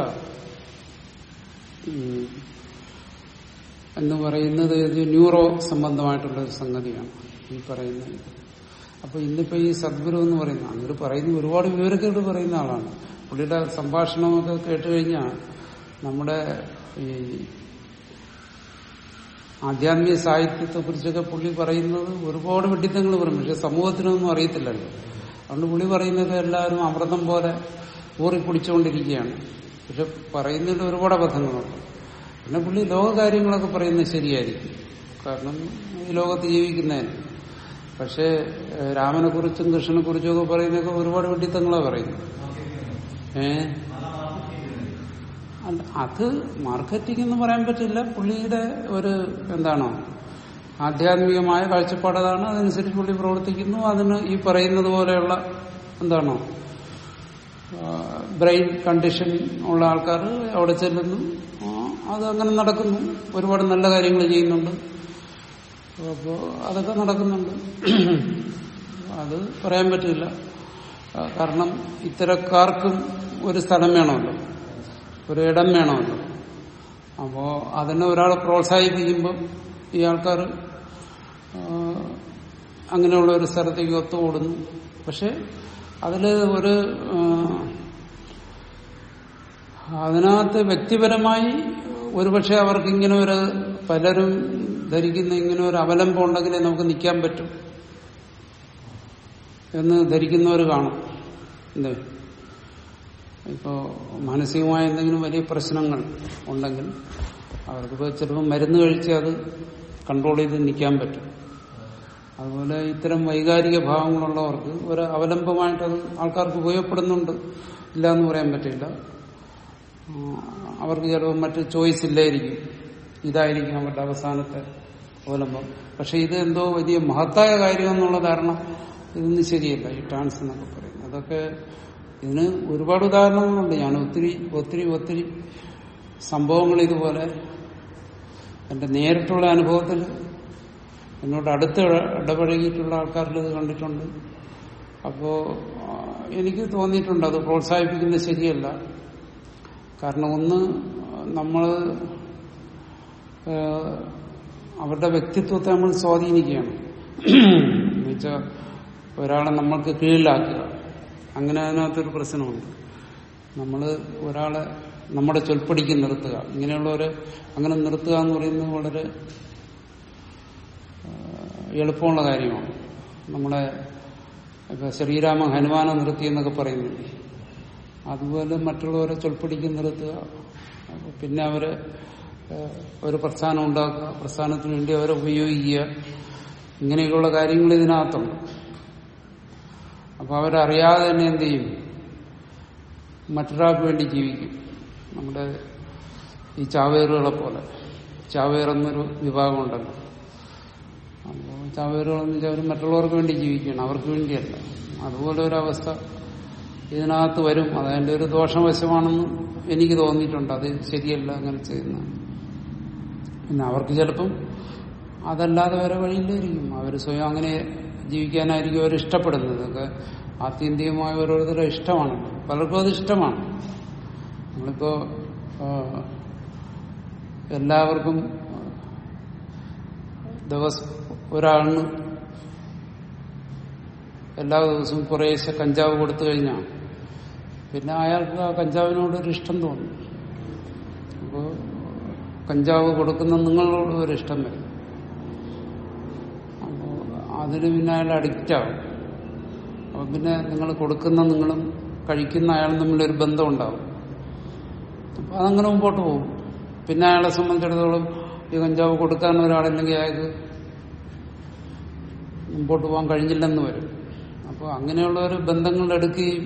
ഉം, എന്ന് പറയുന്നത് ഇത് ന്യൂറോ സംബന്ധമായിട്ടുള്ള ഒരു സംഗതിയാണ് ഈ പറയുന്നത് അപ്പൊ ഇന്നിപ്പോ ഈ സദ്ഗുരു എന്ന് പറയുന്ന അങ്ങനെ പറയുന്ന ഒരുപാട് വിവരക്കേട് പറയുന്ന ആളാണ് പുള്ളിയുടെ സംഭാഷണമൊക്കെ കേട്ട് കഴിഞ്ഞാൽ നമ്മുടെ ഈ ആധ്യാത്മിക സാഹിത്യത്തെ കുറിച്ചൊക്കെ പുള്ളി പറയുന്നത് ഒരുപാട് വെട്ടിത്തങ്ങൾ പറയും പക്ഷെ സമൂഹത്തിനൊന്നും അറിയത്തില്ലല്ലോ അതുകൊണ്ട് പുള്ളി പറയുന്നത് എല്ലാവരും അമൃതം പോലെ ഊറി കുടിച്ചുകൊണ്ടിരിക്കുകയാണ് പക്ഷെ പറയുന്നതിൽ ഒരുപാട് അബദ്ധങ്ങളുണ്ട് പിന്നെ പുള്ളി ലോകകാര്യങ്ങളൊക്കെ പറയുന്നത് ശരിയായിരിക്കും കാരണം ഈ ലോകത്ത് ജീവിക്കുന്നതിന് പക്ഷേ ഏഹ്, രാമനെ കുറിച്ചും കൃഷ്ണനെ കുറിച്ചും ഒക്കെ പറയുന്നതൊക്കെ ഒരുപാട് വെട്ടിത്തങ്ങളാണ് പറയുന്നത് ഏ അല്ല അത് മാർക്കറ്റിംഗ് എന്ന് പറയാൻ പറ്റില്ല പുള്ളിയുടെ ഒരു എന്താണോ ആധ്യാത്മികമായ കാഴ്ചപ്പാടതാണ് അതനുസരിച്ച് പുള്ളി പ്രവർത്തിക്കുന്നു അതിന് ഈ പറയുന്നത് പോലെയുള്ള എന്താണോ ബ്രെയിൻ കണ്ടീഷൻ ഉള്ള ആൾക്കാർ അവിടെ ചെല്ലുന്നു ആ, അത് അങ്ങനെ നടക്കുന്നു ഒരുപാട് നല്ല കാര്യങ്ങൾ ചെയ്യുന്നുണ്ട് അപ്പോൾ അതൊക്കെ നടക്കുന്നുണ്ട് അത് പറയാൻ പറ്റില്ല ആ, കാരണം ഇത്തരക്കാർക്കും ഒരു സ്ഥലം വേണമല്ലോ ഒരു ഇടം വേണമല്ലോ അപ്പോ അതിനെ ഒരാളെ പ്രോത്സാഹിപ്പിക്കുമ്പോൾ ഈ ആൾക്കാർ അങ്ങനെയുള്ള ഒരു സ്ഥലത്തേക്ക് ഒത്തുകൂടുന്നു പക്ഷെ അതിൽ ഒരു ആ, അതിനകത്ത് വ്യക്തിപരമായി ഒരുപക്ഷെ അവർക്ക് ഇങ്ങനെ ഒരു പലരും ധരിക്കുന്ന ഇങ്ങനെ ഒരു അവലംബം ഉണ്ടെങ്കിലേ നമുക്ക് നിൽക്കാൻ പറ്റും എന്ന് ധരിക്കുന്നവർ കാണും എന്തേ ഇപ്പോ മാനസികമായ എന്തെങ്കിലും വലിയ പ്രശ്നങ്ങൾ ഉണ്ടെങ്കിൽ അവർക്കിപ്പോ ചിലപ്പോൾ മരുന്ന് കഴിച്ച് അത് കൺട്രോൾ ചെയ്ത് നിൽക്കാൻ പറ്റും അതുപോലെ ഇത്തരം വൈകാരിക ഭാവങ്ങളുള്ളവർക്ക് ഒരു അവലംബമായിട്ട് അത് ആൾക്കാർക്ക് ഉപയോഗപ്പെടുന്നുണ്ട് ഇല്ല എന്ന് പറയാൻ പറ്റില്ല ആ, അവർക്ക് ചിലപ്പോൾ മറ്റ് ചോയ്സ് ഇല്ലായിരിക്കും ഇതായിരിക്കും അവരുടെ അവസാനത്തെ അവലംബം പക്ഷെ ഇത് എന്തോ വലിയ മഹത്തായ കാര്യം എന്നുള്ള ധാരണ ഇതൊന്നും ശരിയല്ല ഈ ട്രാൻസ് എന്നൊക്കെ പറയുന്നത് അതൊക്കെ ഇതിന് ഒരുപാട് ഉദാഹരണങ്ങളുണ്ട് ഞാൻ ഒത്തിരി ഒത്തിരി ഒത്തിരി സംഭവങ്ങൾ ഇതുപോലെ എന്റെ നേരിട്ടുള്ള അനുഭവത്തിൽ എന്നോട് അടുത്ത് ഇടപഴകിയിട്ടുള്ള ആൾക്കാരിൽ ഇത് കണ്ടിട്ടുണ്ട് അപ്പോ ആ, എനിക്ക് തോന്നിയിട്ടുണ്ട് അത് പ്രോത്സാഹിപ്പിക്കുന്നത് ശരിയല്ല കാരണം ഒന്ന് നമ്മൾ അവരുടെ വ്യക്തിത്വത്തെ നമ്മൾ സ്വാധീനിക്കുകയാണ് എന്നുവെച്ചാൽ ഒരാളെ നമ്മൾക്ക് കീഴിലാക്കുക അങ്ങനെ അതിനകത്തൊരു പ്രശ്നമുണ്ട് നമ്മൾ ഒരാളെ നമ്മുടെ ചൊൽപ്പടിക്ക് നിർത്തുക ഇങ്ങനെയുള്ളവരെ അങ്ങനെ നിർത്തുക എന്ന് പറയുന്നത് വളരെ ആ, എളുപ്പമുള്ള കാര്യമാണ് നമ്മുടെ ഇപ്പൊ ശ്രീരാമ ഹനുമാനെ നിർത്തി എന്നൊക്കെ പറയുന്നില്ലേ അതുപോലെ മറ്റുള്ളവരെ ചൊൽപ്പടിക്ക് നിർത്തുക അപ്പൊ പിന്നെ അവരെ ആ, ഒരു പ്രസ്ഥാനം ഉണ്ടാക്കുക പ്രസ്ഥാനത്തിന് വേണ്ടി അവരെ ഉപയോഗിക്കുക ഇങ്ങനെയൊക്കെയുള്ള കാര്യങ്ങൾ ഇതിനകത്തുണ്ട് അപ്പൊ അവരറിയാതെ തന്നെ എന്ത് ചെയ്യും മറ്റൊരാൾക്ക് വേണ്ടി ജീവിക്കും നമ്മുടെ ഈ ചാവേറുകളെ പോലെ ചാവേർ എന്നൊരു വിഭാഗമുണ്ടല്ലോ അപ്പോൾ ചാവേറുകളെന്ന് വെച്ചാൽ അവർ മറ്റുള്ളവർക്ക് വേണ്ടി ജീവിക്കണം അവർക്ക് വേണ്ടിയല്ല അതുപോലെ ഒരു അവസ്ഥ ഇതിനകത്ത് വരും അതതിന്റെ ഒരു ദോഷവശമാണെന്ന് എനിക്ക് തോന്നിയിട്ടുണ്ട് അത് ശരിയല്ല അങ്ങനെ ചെയ്യുന്ന പിന്നെ അവർക്ക് ചിലപ്പം അതല്ലാതെ വേറെ വഴിയില്ലായിരിക്കും അവർ സ്വയം അങ്ങനെ ജീവിക്കാനായിരിക്കും അവർ ഇഷ്ടപ്പെടുന്നത് ഇതൊക്കെ ആത്യന്തികമായ ഓരോരുത്തരുടെ ഇഷ്ടമാണ് പലർക്കും അത് ഇഷ്ടമാണ് നമ്മളിപ്പോ ആ, എല്ലാവർക്കും ദിവസം ഒരാളിന് എല്ലാ ദിവസവും കുറേശ്ശെ കഞ്ചാവ് കൊടുത്തു കഴിഞ്ഞാൽ പിന്നെ അയാൾക്ക് ആ കഞ്ചാവിനോട് ഒരു ഇഷ്ടം തോന്നും അപ്പോൾ കഞ്ചാവ് കൊടുക്കുന്ന നിങ്ങളോട് ഒരു ഇഷ്ടം വരും അപ്പോൾ അതിന് പിന്നെ അയാൾ അഡിക്റ്റ് ആവും അപ്പം പിന്നെ നിങ്ങൾ കൊടുക്കുന്ന നിങ്ങളും കഴിക്കുന്ന അയാളും തമ്മിലൊരു ബന്ധം ഉണ്ടാവും അപ്പം അതങ്ങനെ മുമ്പോട്ട് പോകും പിന്നെ അയാളെ സംബന്ധിച്ചിടത്തോളം ഈ കഞ്ചാവ് കൊടുക്കാൻ ഒരാളില്ലെങ്കിൽ അയാൾക്ക് മുമ്പോട്ട് പോകാൻ കഴിഞ്ഞില്ലെന്ന് വരും അപ്പോൾ അങ്ങനെയുള്ള ഒരു ബന്ധങ്ങൾ എടുക്കുകയും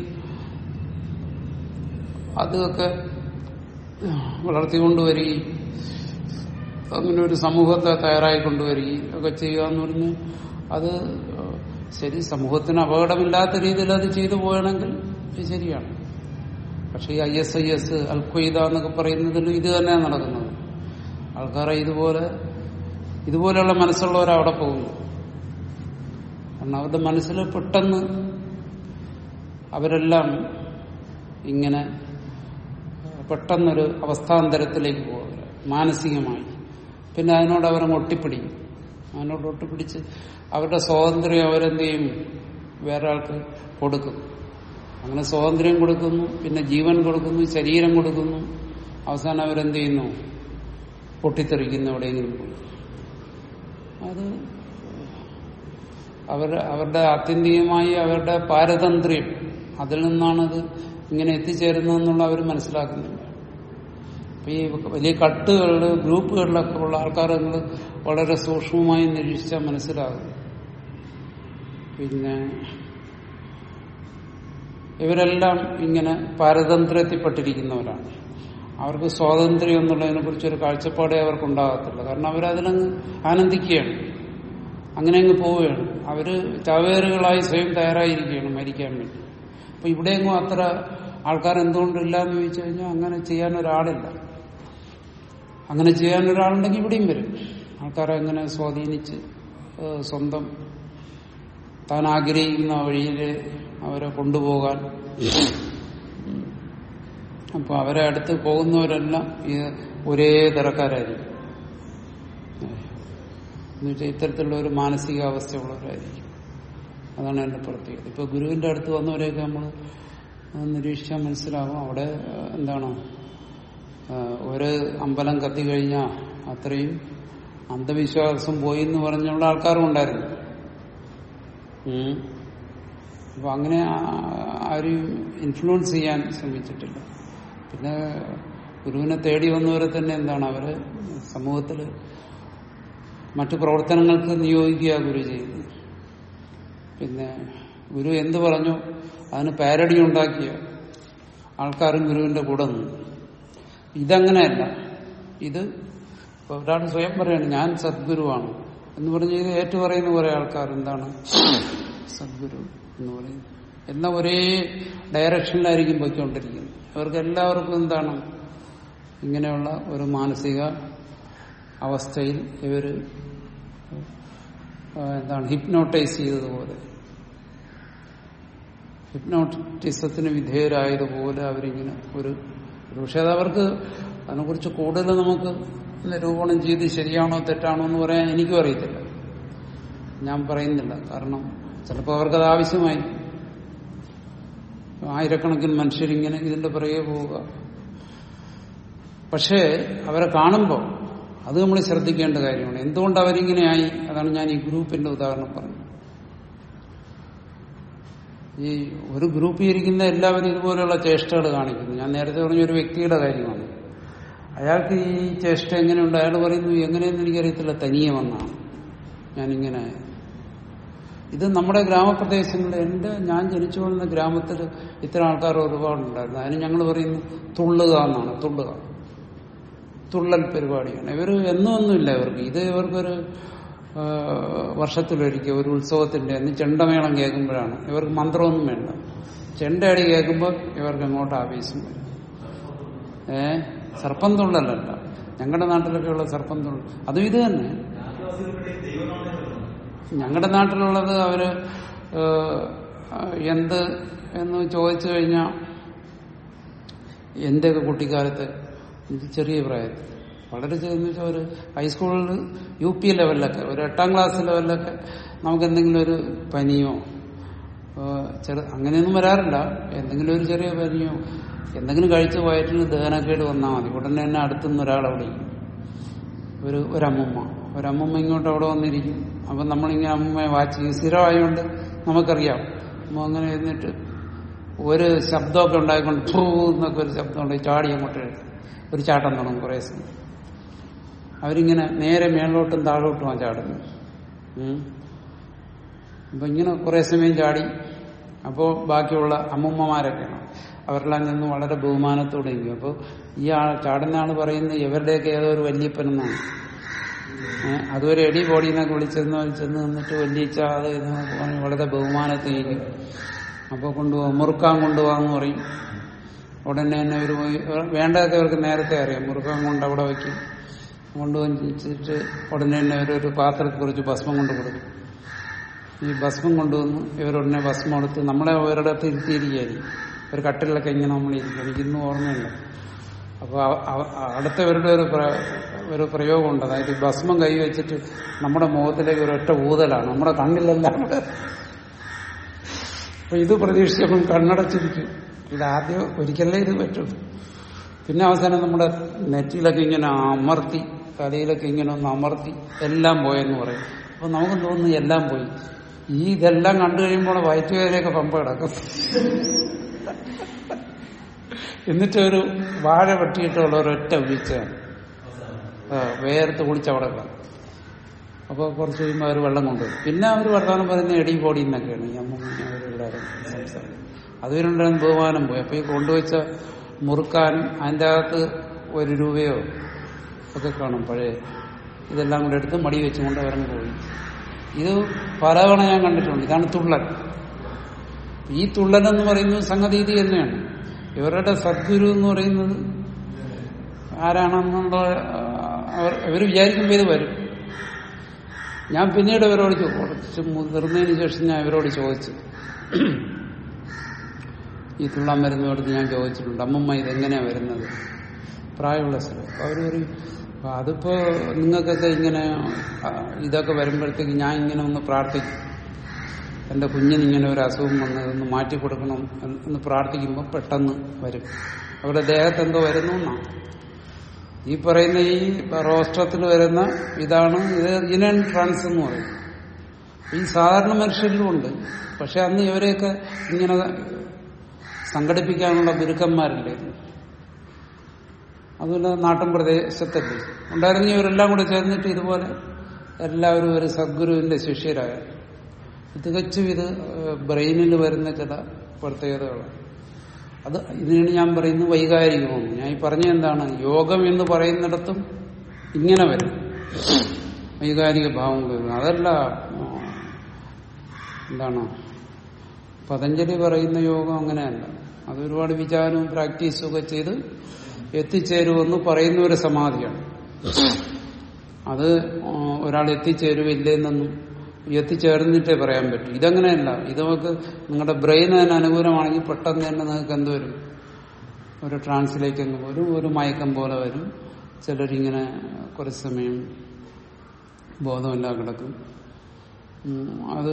അതൊക്കെ വളർത്തിക്കൊണ്ടുവരികയും അങ്ങനെ ഒരു സമൂഹത്തെ തയ്യാറായി കൊണ്ടുവരികയും ഒക്കെ ചെയ്യുക എന്ന് പറഞ്ഞ് അത് ശരി സമൂഹത്തിന് അപകടമില്ലാത്ത രീതിയിൽ അത് ചെയ്തു പോകണമെങ്കിൽ ഇത് ശരിയാണ് പക്ഷെ ഈ I S I S al Qaeda എന്നൊക്കെ പറയുന്നതിലും ഇത് തന്നെയാണ് നടക്കുന്നത് ആൾക്കാരെ ഇതുപോലെ ഇതുപോലെയുള്ള മനസ്സുള്ളവരവിടെ പോകുന്നു കാരണം അവരുടെ മനസ്സിൽ പെട്ടെന്ന് അവരെല്ലാം ഇങ്ങനെ പെട്ടെന്നൊരു അവസ്ഥാന്തരത്തിലേക്ക് പോകുക മാനസികമായി പിന്നെ അതിനോട് അവരങ്ങ് ഒട്ടിപ്പിടിക്കും അതിനോട് ഒട്ടിപ്പിടിച്ച് അവരുടെ സ്വാതന്ത്ര്യം അവരെന്ത് ചെയ്യും വേറെ ആൾക്ക് കൊടുക്കും അങ്ങനെ സ്വാതന്ത്ര്യം കൊടുക്കുന്നു പിന്നെ ജീവൻ കൊടുക്കുന്നു ശരീരം കൊടുക്കുന്നു അവസാനം അവരെന്ത് ചെയ്യുന്നു പൊട്ടിത്തെറിക്കുന്നു എവിടെയെങ്കിലും പോയി അത് അവർ അവരുടെ ആത്യന്തികമായി അവരുടെ പാരതന്ത്ര്യം അതിൽ നിന്നാണത് ഇങ്ങനെ എത്തിച്ചേരുന്നതെന്നുള്ള അവർ മനസ്സിലാക്കുന്നില്ല അപ്പൊ ഈ വലിയ കട്ടുകളിൽ ഗ്രൂപ്പുകളിലൊക്കെ ഉള്ള ആൾക്കാർ നിങ്ങൾ വളരെ സൂക്ഷ്മമായി നിരീക്ഷിച്ചാൽ മനസ്സിലാകും പിന്നെ ഇവരെല്ലാം ഇങ്ങനെ പാരതന്ത്ര്യത്തിൽപ്പെട്ടിരിക്കുന്നവരാണ് അവർക്ക് സ്വാതന്ത്ര്യം എന്നുള്ളതിനെ കുറിച്ചൊരു കാഴ്ചപ്പാടേ അവർക്കുണ്ടാകത്തില്ല കാരണം അവരതിലങ്ങ് ആനന്ദിക്കുകയാണ് അങ്ങനെ അങ്ങ് പോവുകയാണ് അവര് ചാവേറുകളായി സ്വയം തയ്യാറായിരിക്കുകയാണ് മരിക്കാൻ വേണ്ടി അപ്പൊ ഇവിടെയെങ്ങും അത്ര ആൾക്കാർ എന്തുകൊണ്ടില്ല എന്ന് ചോദിച്ചു കഴിഞ്ഞാൽ അങ്ങനെ ചെയ്യാൻ ഒരാളില്ല അങ്ങനെ ചെയ്യാൻ ഒരാളുണ്ടെങ്കിൽ ഇവിടെയും വരും ആൾക്കാരെ അങ്ങനെ സ്വാധീനിച്ച് ഏഹ് സ്വന്തം താൻ ആഗ്രഹിക്കുന്ന വഴിയിൽ അവരെ കൊണ്ടുപോകാൻ അപ്പൊ അവരെ അടുത്ത് പോകുന്നവരെല്ലാം ഈ ഒരേ തരക്കാരായിരിക്കും എന്നുവെച്ചാൽ ഇത്തരത്തിലുള്ള ഒരു മാനസികാവസ്ഥയുള്ളവരായിരിക്കും അതാണ് എന്റെ പ്രത്യേകത ഇപ്പൊ ഗുരുവിന്റെ അടുത്ത് വന്നവരെയൊക്കെ നമ്മൾ നിരീക്ഷിച്ചാൽ മനസ്സിലാകും അവിടെ ഏഹ്, എന്താണ് ഏഹ്, ഒരു അമ്പലം കത്തി കഴിഞ്ഞാൽ അത്രയും അന്ധവിശ്വാസം പോയി എന്ന് പറഞ്ഞുള്ള ആൾക്കാരും ഉണ്ടായിരുന്നു ഉം. അപ്പൊ അങ്ങനെ ആ- ആരും ഇൻഫ്ലുവൻസ് ചെയ്യാൻ ശ്രമിച്ചിട്ടില്ല പിന്നെ ഗുരുവിനെ തേടി വന്നവരെ തന്നെ എന്താണ് അവര് സമൂഹത്തിൽ മറ്റു പ്രവർത്തനങ്ങൾക്ക് നിയോഗിക്കുക ഗുരു ചെയ്യുന്നത് പിന്നെ ഗുരു എന്ത് പറഞ്ഞു അതിന് പാരഡി ഉണ്ടാക്കിയ ആൾക്കാരും ഗുരുവിന്റെ കൂടെ നിന്നു ഇതങ്ങനെയല്ല ഇത് ഇപ്പൊ ഒരാൾ സ്വയം പറയാണ് ഞാൻ സദ്ഗുരുവാണ് എന്ന് പറഞ്ഞ് ഇത് ഏറ്റു പറയുന്ന കുറെ ആൾക്കാർ എന്താണ് സദ്ഗുരു എന്ന് പറയുന്നത് എല്ലാം ഒരേ ഡയറക്ഷനിലായിരിക്കും പോയിക്കൊണ്ടിരിക്കുന്നത് അവർക്ക് എല്ലാവർക്കും എന്താണ് ഇങ്ങനെയുള്ള ഒരു മാനസിക അവസ്ഥയിൽ ഇവര് ആ, എന്താണ് ഹിപ്നോട്ടൈസ് ചെയ്തതുപോലെ ഹിപ്നോട്ടിസത്തിന് വിധേയരായതുപോലെ അവരിങ്ങനെ ഒരു ഒരു പക്ഷെ അത് അവർക്ക് അതിനെക്കുറിച്ച് കൂടുതൽ നമുക്ക് നിരൂപണം ചെയ്ത് ശരിയാണോ തെറ്റാണോ എന്ന് പറയാൻ എനിക്കും അറിയത്തില്ല ഞാൻ പറയുന്നില്ല കാരണം ചിലപ്പോൾ അവർക്കത് ആവശ്യമായി ആയിരക്കണക്കിന് മനുഷ്യരിങ്ങനെ ഇതിന്റെ പുറകെ പോവുക പക്ഷേ അവരെ കാണുമ്പോൾ അത് നമ്മൾ ശ്രദ്ധിക്കേണ്ട കാര്യമാണ് എന്തുകൊണ്ട് അവരിങ്ങനെയായി അതാണ് ഞാൻ ഈ ഗ്രൂപ്പിന്റെ ഉദാഹരണം പറഞ്ഞത് ഈ ഒരു ഗ്രൂപ്പിൽ ഇരിക്കുന്ന എല്ലാവരും ഇതുപോലെയുള്ള ചേഷ്ടകൾ കാണിക്കുന്നു ഞാൻ നേരത്തെ പറഞ്ഞ ഒരു വ്യക്തിയുടെ കാര്യമാണ് അയാൾക്ക് ഈ ചേഷ്ട എങ്ങനെയുണ്ട് അയാൾ പറയുന്നു എങ്ങനെയെന്ന് എനിക്കറിയത്തില്ല തനിയെ വന്നാണ് ഞാനിങ്ങനെ ഇത് നമ്മുടെ ഗ്രാമപ്രദേശങ്ങളിൽ എന്റെ ഞാൻ ജനിച്ചു വളർന്ന ഗ്രാമത്തിൽ ഇത്തരം ആൾക്കാർ ഒരുപാടുണ്ടായിരുന്നു അതിന് ഞങ്ങൾ പറയുന്നു തുള്ളുക എന്നാണ് തുള്ളുക തുള്ളൽ പരിപാടിയാണ് ഇവർ എന്നും ഒന്നുമില്ല ഇവർക്ക് ഇത് ഇവർക്കൊരു ആ, വർഷത്തിലൊരിക്കൽ ഒരു ഉത്സവത്തിന്റെ അന്ന് ചെണ്ടമേളം കേൾക്കുമ്പോഴാണ് ഇവർക്ക് മന്ത്രമൊന്നും വേണ്ട ചെണ്ടയടി കേൾക്കുമ്പോൾ ഇവർക്ക് അങ്ങോട്ട് ആവേശം വരും ഏ സർപ്പം തുള്ളലല്ല ഞങ്ങളുടെ നാട്ടിലൊക്കെയുള്ള സർപ്പം തുള്ളൽ അതും ഇത് തന്നെ ഞങ്ങളുടെ നാട്ടിലുള്ളത് അവര് ഏഹ്, എന്ത് എന്ന് ചോദിച്ചു കഴിഞ്ഞാൽ എന്റെയൊക്കെ കുട്ടിക്കാലത്ത് എനിക്ക് ചെറിയ പ്രായത്തിൽ വളരുക എന്ന് വെച്ചാൽ ഒരു ഹൈസ്കൂളിൽ യു പി ലെവലിലൊക്കെ ഒരു എട്ടാം ക്ലാസ് ലെവലിലൊക്കെ നമുക്ക് എന്തെങ്കിലും ഒരു പനിയോ ഏഹ് ചെറു അങ്ങനെയൊന്നും വരാറില്ല എന്തെങ്കിലും ഒരു ചെറിയ പനിയോ എന്തെങ്കിലും കഴിച്ച് വയറ്റിന് ദഹനക്കേട് വന്നാൽ മതി ഉടനെ തന്നെ അടുത്തുനിന്ന് ഒരാളെ വിളിക്കും ഒരു ഒരമ്മൂമ്മ ഒരമ്മൂമ്മ ഇങ്ങോട്ട് അവിടെ വന്നിരിക്കും അപ്പൊ നമ്മളിങ്ങനെ അമ്മൂമ്മയെ വാച്ച് ചെയ്യും സ്ഥിരമായതുകൊണ്ട് നമുക്കറിയാം അമ്മ അങ്ങനെ എന്നിട്ട് ഒരു ശബ്ദമൊക്കെ ഉണ്ടായിക്കൊണ്ട് ഫൂ എന്നൊക്കെ ഒരു ശബ്ദം ഉണ്ടായി ചാടി അങ്ങോട്ട് എഴുതും. ഒരു ചാട്ടം തുടങ്ങും കുറേ സമയം അവരിങ്ങനെ നേരെ മേളിലോട്ടും താഴോട്ടുമാണ് ചാടുന്നത് ഉം. അപ്പൊ ഇങ്ങനെ കുറെ സമയം ചാടി അപ്പോൾ ബാക്കിയുള്ള അമ്മൂമ്മമാരൊക്കെയാണ് അവരെല്ലാം നിന്ന് വളരെ ബഹുമാനത്തോടെ ഇരിക്കും അപ്പോൾ ഈ ആൾ ചാടുന്ന ആള് പറയുന്നത് ഇവരുടെയൊക്കെ ഏതോ ഒരു വല്യപ്പനെന്നാണ് ഏഹ് അതുവരെ എടി ബോഡി എന്നൊക്കെ വിളിച്ചെന്ന് ചെന്ന് നിന്നിട്ട് വല്യച്ച അത് ഇത് എന്നൊക്കെ പറഞ്ഞ് വളരെ ബഹുമാനത്തിരിക്കും അപ്പോൾ കൊണ്ടുപോകാം മുറുക്കാൻ കൊണ്ടുപോകാന്ന് പറയും ഉടനെ തന്നെ ഒരു വേണ്ടതൊക്കെ അവർക്ക് നേരത്തെ അറിയാം മുറുക്കാൻ കൊണ്ട് അവിടെ വയ്ക്കും കൊണ്ടുവന്നിട്ട് ഉടനെ തന്നെ അവരൊരു പാത്രത്തിൽ കുറച്ച് ഭസ്മം കൊണ്ട് കൊടുക്കും ഈ ഭസ്മം കൊണ്ടുവന്ന് ഇവരുടനെ ഭസ്മം എടുത്ത് നമ്മളെ അവരുടെ അടുത്ത് ഇരുത്തിയിരിക്കുകയായിരിക്കും ഒരു കട്ടിലൊക്കെ ഇങ്ങനെ നമ്മൾ ഇരിക്കും എനിക്കിന്നും ഓർമ്മയുണ്ട് അപ്പോൾ അടുത്തവരുടെ ഒരു പ്ര- ഒരു പ്രയോഗമുണ്ട് അതായത് ഈ ഭസ്മം കൈ വെച്ചിട്ട് നമ്മുടെ മുഖത്തിലേക്ക് ഒരൊറ്റ ഊതലാണ് നമ്മുടെ കണ്ണിലെല്ലാം കൂടെ അപ്പൊ ഇത് പ്രതീക്ഷിച്ചപ്പോൾ കണ്ണടച്ചിരിക്കും ഇത് ആദ്യം ഒരിക്കലേ ഇത് പറ്റും പിന്നെ അവസാനം നമ്മുടെ നെറ്റിയിലൊക്കെ ഇങ്ങനെ അമർത്തി തലയിലൊക്കെ ഇങ്ങനെ ഒന്ന് അമർത്തി എല്ലാം പോയെന്ന് പറയും അപ്പൊ നമുക്ക് തോന്നുന്നു എല്ലാം പോയി ഈ ഇതെല്ലാം കണ്ടു കഴിയുമ്പോൾ വയറ്റുവേദനയൊക്കെ പമ്പ കിടക്കും എന്നിട്ട് ഒരു വാഴ വെട്ടിയിട്ടുള്ള ഒരൊറ്റ വീഴ്ചയാണ് ആ, വേർത്ത് കുളിച്ച് അവിടെ കിടക്കും അപ്പോൾ കുറച്ച് കഴിയുമ്പോൾ അവർ വെള്ളം കൊണ്ടുവരും പിന്നെ അവർ വർത്തമാനം പറയുന്ന എടി പൊടി എന്നൊക്കെയാണ് ഈ അമ്മ അവരെല്ലാവരും സംസാരം അതുവരുണ്ടാകുന്ന ബഹുമാനം പോയി അപ്പോൾ ഈ കൊണ്ടുവച്ച മുറുക്കാനും അതിൻ്റെ അകത്ത് ഒരു രൂപയോ ഒക്കെ കാണും പഴയ ഇതെല്ലാം കൂടെ എടുത്ത് മടി വെച്ചുകൊണ്ട് അവരങ്ങ് പോയി ഇത് പലതവണ ഞാൻ കണ്ടിട്ടുണ്ട് ഇതാണ് തുള്ളൽ ഈ തുള്ളൽ എന്ന് പറയുന്നത് സംഗതി ഇത് തന്നെയാണ് ഇവരുടെ സദ്ഗുരു എന്ന് പറയുന്നത് ആരാണെന്നുള്ള ആ, അവർ ഇവർ വിചാരിക്കുമ്പോൾ ഇത് വരും ഞാൻ പിന്നീട് ഇവരോട് ചോ- കുറച്ച് മുതിർന്നതിന് ശേഷം ഞാൻ ഇവരോട് ചോദിച്ചു ഈ തുള്ളാൻ വരുന്നവർക്ക് ഞാൻ ചോദിച്ചിട്ടുണ്ട് അമ്മമ്മ ഇതെങ്ങനെയാ വരുന്നത് പ്രായമുള്ള സ്ഥലം അപ്പൊ അവര് പറയും "അപ്പൊ അതിപ്പോ നിങ്ങൾക്കൊക്കെ ഇങ്ങനെ ആ, ഇതൊക്കെ വരുമ്പോഴത്തേക്ക് ഞാൻ ഇങ്ങനെ ഒന്ന് പ്രാർത്ഥിക്കും എന്റെ കുഞ്ഞിന് ഇങ്ങനെ ഒരു അസുഖം വന്ന് ഇതൊന്ന് മാറ്റി കൊടുക്കണം എന്ന് എന്ന് പ്രാർത്ഥിക്കുമ്പോൾ പെട്ടെന്ന് വരും അവരുടെ ദേഹത്ത് എന്തോ വരുന്നു എന്നാണ് ഈ പറയുന്ന ഈ റോസ്ട്രത്തിൽ വരുന്ന ഇതാണ് ഇത് ഇനൻ ട്രാൻസ് എന്ന് പറയും ഈ സാധാരണ മനുഷ്യരിലും ഉണ്ട് പക്ഷെ അന്ന് ഇവരെയൊക്കെ ഇങ്ങനെ സംഘടിപ്പിക്കാനുള്ള ഗുരുക്കന്മാരില്ലായിരുന്നു അതുപോലെ നാട്ടിൻ പ്രദേശത്തല്ലേ ഉണ്ടായിരുന്ന ഇവരെല്ലാം കൂടെ ചേർന്നിട്ട് ഇതുപോലെ എല്ലാവരും ഒരു സദ്ഗുരുവിന്റെ ശിഷ്യരായ തികച്ചും ഇത് ബ്രെയിനിൽ വരുന്ന ചില പ്രത്യേകതകളാണ് അത് ഇതിനാണ് ഞാൻ പറയുന്നത് വൈകാരികമാണ് ഞാൻ ഈ പറഞ്ഞ എന്താണ് യോഗം എന്ന് പറയുന്നിടത്തും ഇങ്ങനെ വരും വൈകാരിക ഭാവം വരും അതല്ല ആ, എന്താണ് പതഞ്ജലി പറയുന്ന യോഗം അങ്ങനെയല്ല അത് ഒരുപാട് വിചാരവും പ്രാക്ടീസും ഒക്കെ ചെയ്ത് എത്തിച്ചേരുമെന്ന് പറയുന്ന ഒരു സമാധിയാണ് അത് ആ, ഒരാൾ എത്തിച്ചേരുവില്ലെന്നൊന്നും എത്തിച്ചേർന്നിട്ടേ പറയാൻ പറ്റൂ ഇതങ്ങനെയല്ല ഇത് നമുക്ക് നിങ്ങളുടെ ബ്രെയിൻ അതിന് അനുകൂലമാണെങ്കിൽ പെട്ടെന്ന് തന്നെ നിങ്ങൾക്ക് എന്ത് വരും ഒരു ട്രാൻസിലേക്ക് അങ്ങ് വരും ഒരു മയക്കം പോലെ വരും ചിലരിങ്ങനെ കുറച്ച് സമയം ബോധമില്ലാതെ കിടക്കും ഉം, അത്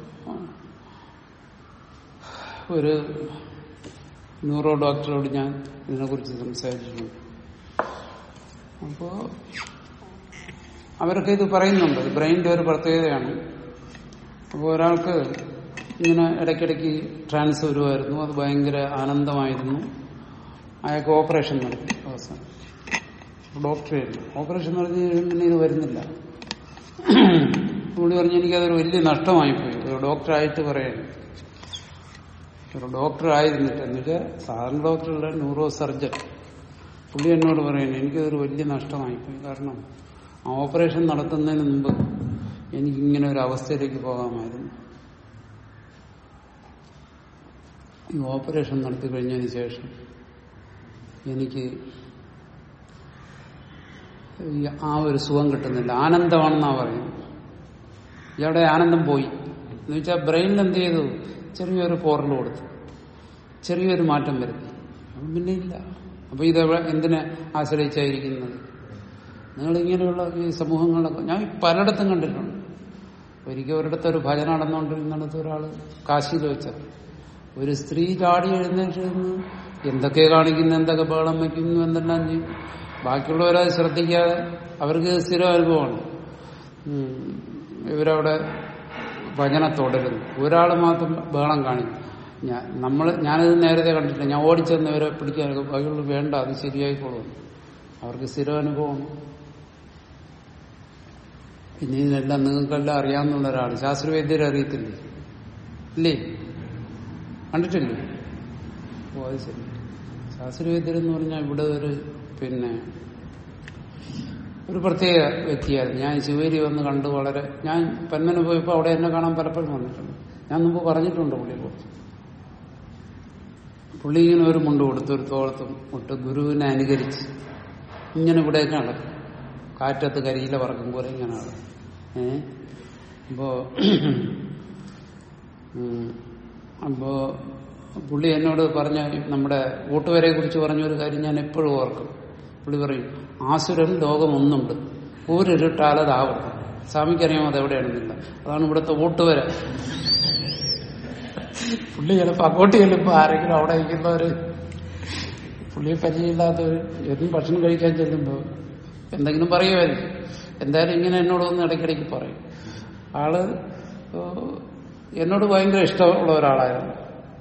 ഒരു ന്യൂറോ ഡോക്ടറോട് ഞാൻ ഇതിനെക്കുറിച്ച് സംസാരിച്ചിട്ടുണ്ട് അപ്പോ അവരൊക്കെ ഇത് പറയുന്നുണ്ട് ഇത് ബ്രെയിനിന്റെ ഒരു പ്രത്യേകതയാണ് അപ്പോൾ ഒരാൾക്ക് ഇങ്ങനെ ഇടയ്ക്കിടയ്ക്ക് ട്രാൻസ് വരുമായിരുന്നു അത് ഭയങ്കര ആനന്ദമായിരുന്നു അയാൾക്ക് ഓപ്പറേഷൻ നടത്തി അവസാനം ഡോക്ടറായിരുന്നു ഓപ്പറേഷൻ നടത്തി കഴിയുമ്പോൾ പിന്നെ ഇത് വരുന്നില്ല പുള്ളി പറഞ്ഞു എനിക്കതൊരു വലിയ നഷ്ടമായിപ്പോയി ഒരു ഡോക്ടറായിട്ട് പറയുന്നു ഒരു ഡോക്ടർ ആയിരുന്നിട്ട് എന്നുവെച്ചാൽ സാധാരണ ഡോക്ടറല്ല ന്യൂറോ സർജൻ പുള്ളി എന്നോട് പറയുന്നു എനിക്കതൊരു വലിയ നഷ്ടമായിപ്പോയി കാരണം ആ ഓപ്പറേഷൻ നടത്തുന്നതിന് മുമ്പ് എനിക്കിങ്ങനെ ഒരു അവസ്ഥയിലേക്ക് പോകാമായിരുന്നു ഈ ഓപ്പറേഷൻ നടത്തി കഴിഞ്ഞതിന് ശേഷം എനിക്ക് ഈ ആ ഒരു സുഖം കിട്ടുന്നില്ല ആനന്ദമാണെന്നാ പറയുന്നത് ഇയാളുടെ ആനന്ദം പോയി എന്ന് വെച്ചാൽ ബ്രെയിനിൽ എന്ത് ചെയ്തു ചെറിയൊരു പോറൽ കൊടുത്തു ചെറിയൊരു മാറ്റം വരുത്തി അപ്പം പിന്നെ ഇല്ല അപ്പൊ ഇത് എവ- എന്തിനെ ആശ്രയിച്ചായിരിക്കുന്നത് നിങ്ങൾ ഇങ്ങനെയുള്ള ഈ സമൂഹങ്ങളിലൊക്കെ ഞാൻ പലയിടത്തും കണ്ടിട്ടുണ്ട് ഒരിക്കൽ ഒരിടത്ത് ഒരു ഭജന നടന്നുകൊണ്ടിരുന്നിടത്ത് ഒരാൾ കാശിയിൽ വെച്ച ഒരു സ്ത്രീ ചാടി എഴുന്നേറ്റ് നിന്ന് എന്തൊക്കെ കാണിക്കുന്നു എന്തൊക്കെ ബഹളം വയ്ക്കുന്നു എന്തെല്ലാം ചെയ്യും ബാക്കിയുള്ളവരത് ശ്രദ്ധിക്കാതെ അവർക്ക് സ്ഥിരം അനുഭവമാണ് ഉം. ഇവരവിടെ ഭജന തുടരുന്നു ഒരാൾ മാത്രം ബഹളം കാണിക്കും ഞാൻ നമ്മൾ ഞാനിത് നേരത്തെ കണ്ടിട്ടില്ല ഞാൻ ഓടിച്ചെന്ന് ഇവരെ പിടിക്കാൻ ബാക്കിയുള്ള വേണ്ട അത് ശരിയായിക്കോളും അവർക്ക് സ്ഥിരം അനുഭവമാണ് പിന്നെ ഇതിനെല്ലാം നിങ്ങൾക്കെല്ലാം അറിയാവുന്ന ഒരാൾ ശാസ്ത്രവൈദ്യരെ അറിയത്തില്ലേ ഇല്ലേ കണ്ടിട്ടില്ലേ ഓ അത് ശരി ശാസ്ത്രവൈദ്യരെന്ന് പറഞ്ഞാൽ ഇവിടെ ഒരു പിന്നെ ഒരു പ്രത്യേക വ്യക്തിയായിരുന്നു ഞാൻ ശിവേരി വന്ന് കണ്ട് വളരെ ഞാൻ പന്മന പോയപ്പോൾ അവിടെ എന്നെ കാണാൻ പലപ്പോഴും വന്നിട്ടുണ്ട് ഞാൻ മുമ്പ് പറഞ്ഞിട്ടുണ്ട് പുള്ളിയെ കുറിച്ച് പുള്ളി ഇങ്ങനെ ഒരു മുണ്ട് കൊടുത്ത് ഒരു തോളത്തും മുട്ട് ഗുരുവിനെ അനുകരിച്ച് ഇങ്ങനെ ഇവിടെയൊക്കെ നടക്കും കാറ്റത്ത് കരിയില പറക്കും പോലെ ഇങ്ങനെ നടക്കും ഏ അപ്പോ ഉം, അപ്പോ പുള്ളി എന്നോട് പറഞ്ഞ നമ്മുടെ കൂട്ടുകാരെ കുറിച്ച് പറഞ്ഞ ഒരു കാര്യം ഞാൻ എപ്പോഴും ഓർക്കും പുള്ളി പറയും ആസുരൻ ലോകമൊന്നുണ്ട് ഊരിട്ടാലതാവണം സ്വാമിക്കറിയാമോ അത് എവിടെയാണെന്നില്ല അതാണ് ഇവിടുത്തെ ഊട്ടുവര പുള്ളി ചിലപ്പോ അങ്ങോട്ട് ചെല്ലുമ്പോ ആരെങ്കിലും അവിടെ ഇരിക്കുന്നവര് പുള്ളിയെ പരിചയമില്ലാത്തവര് എന്നും ഭക്ഷണം കഴിക്കാൻ ചെല്ലുമ്പോ എന്തെങ്കിലും പറയുമായിരിക്കും എന്തായാലും ഇങ്ങനെ എന്നോടൊന്ന് ഇടയ്ക്കിടയ്ക്ക് പറയും ആള് ഏഹ്, എന്നോട് ഭയങ്കര ഇഷ്ടമുള്ള ഒരാളായിരുന്നു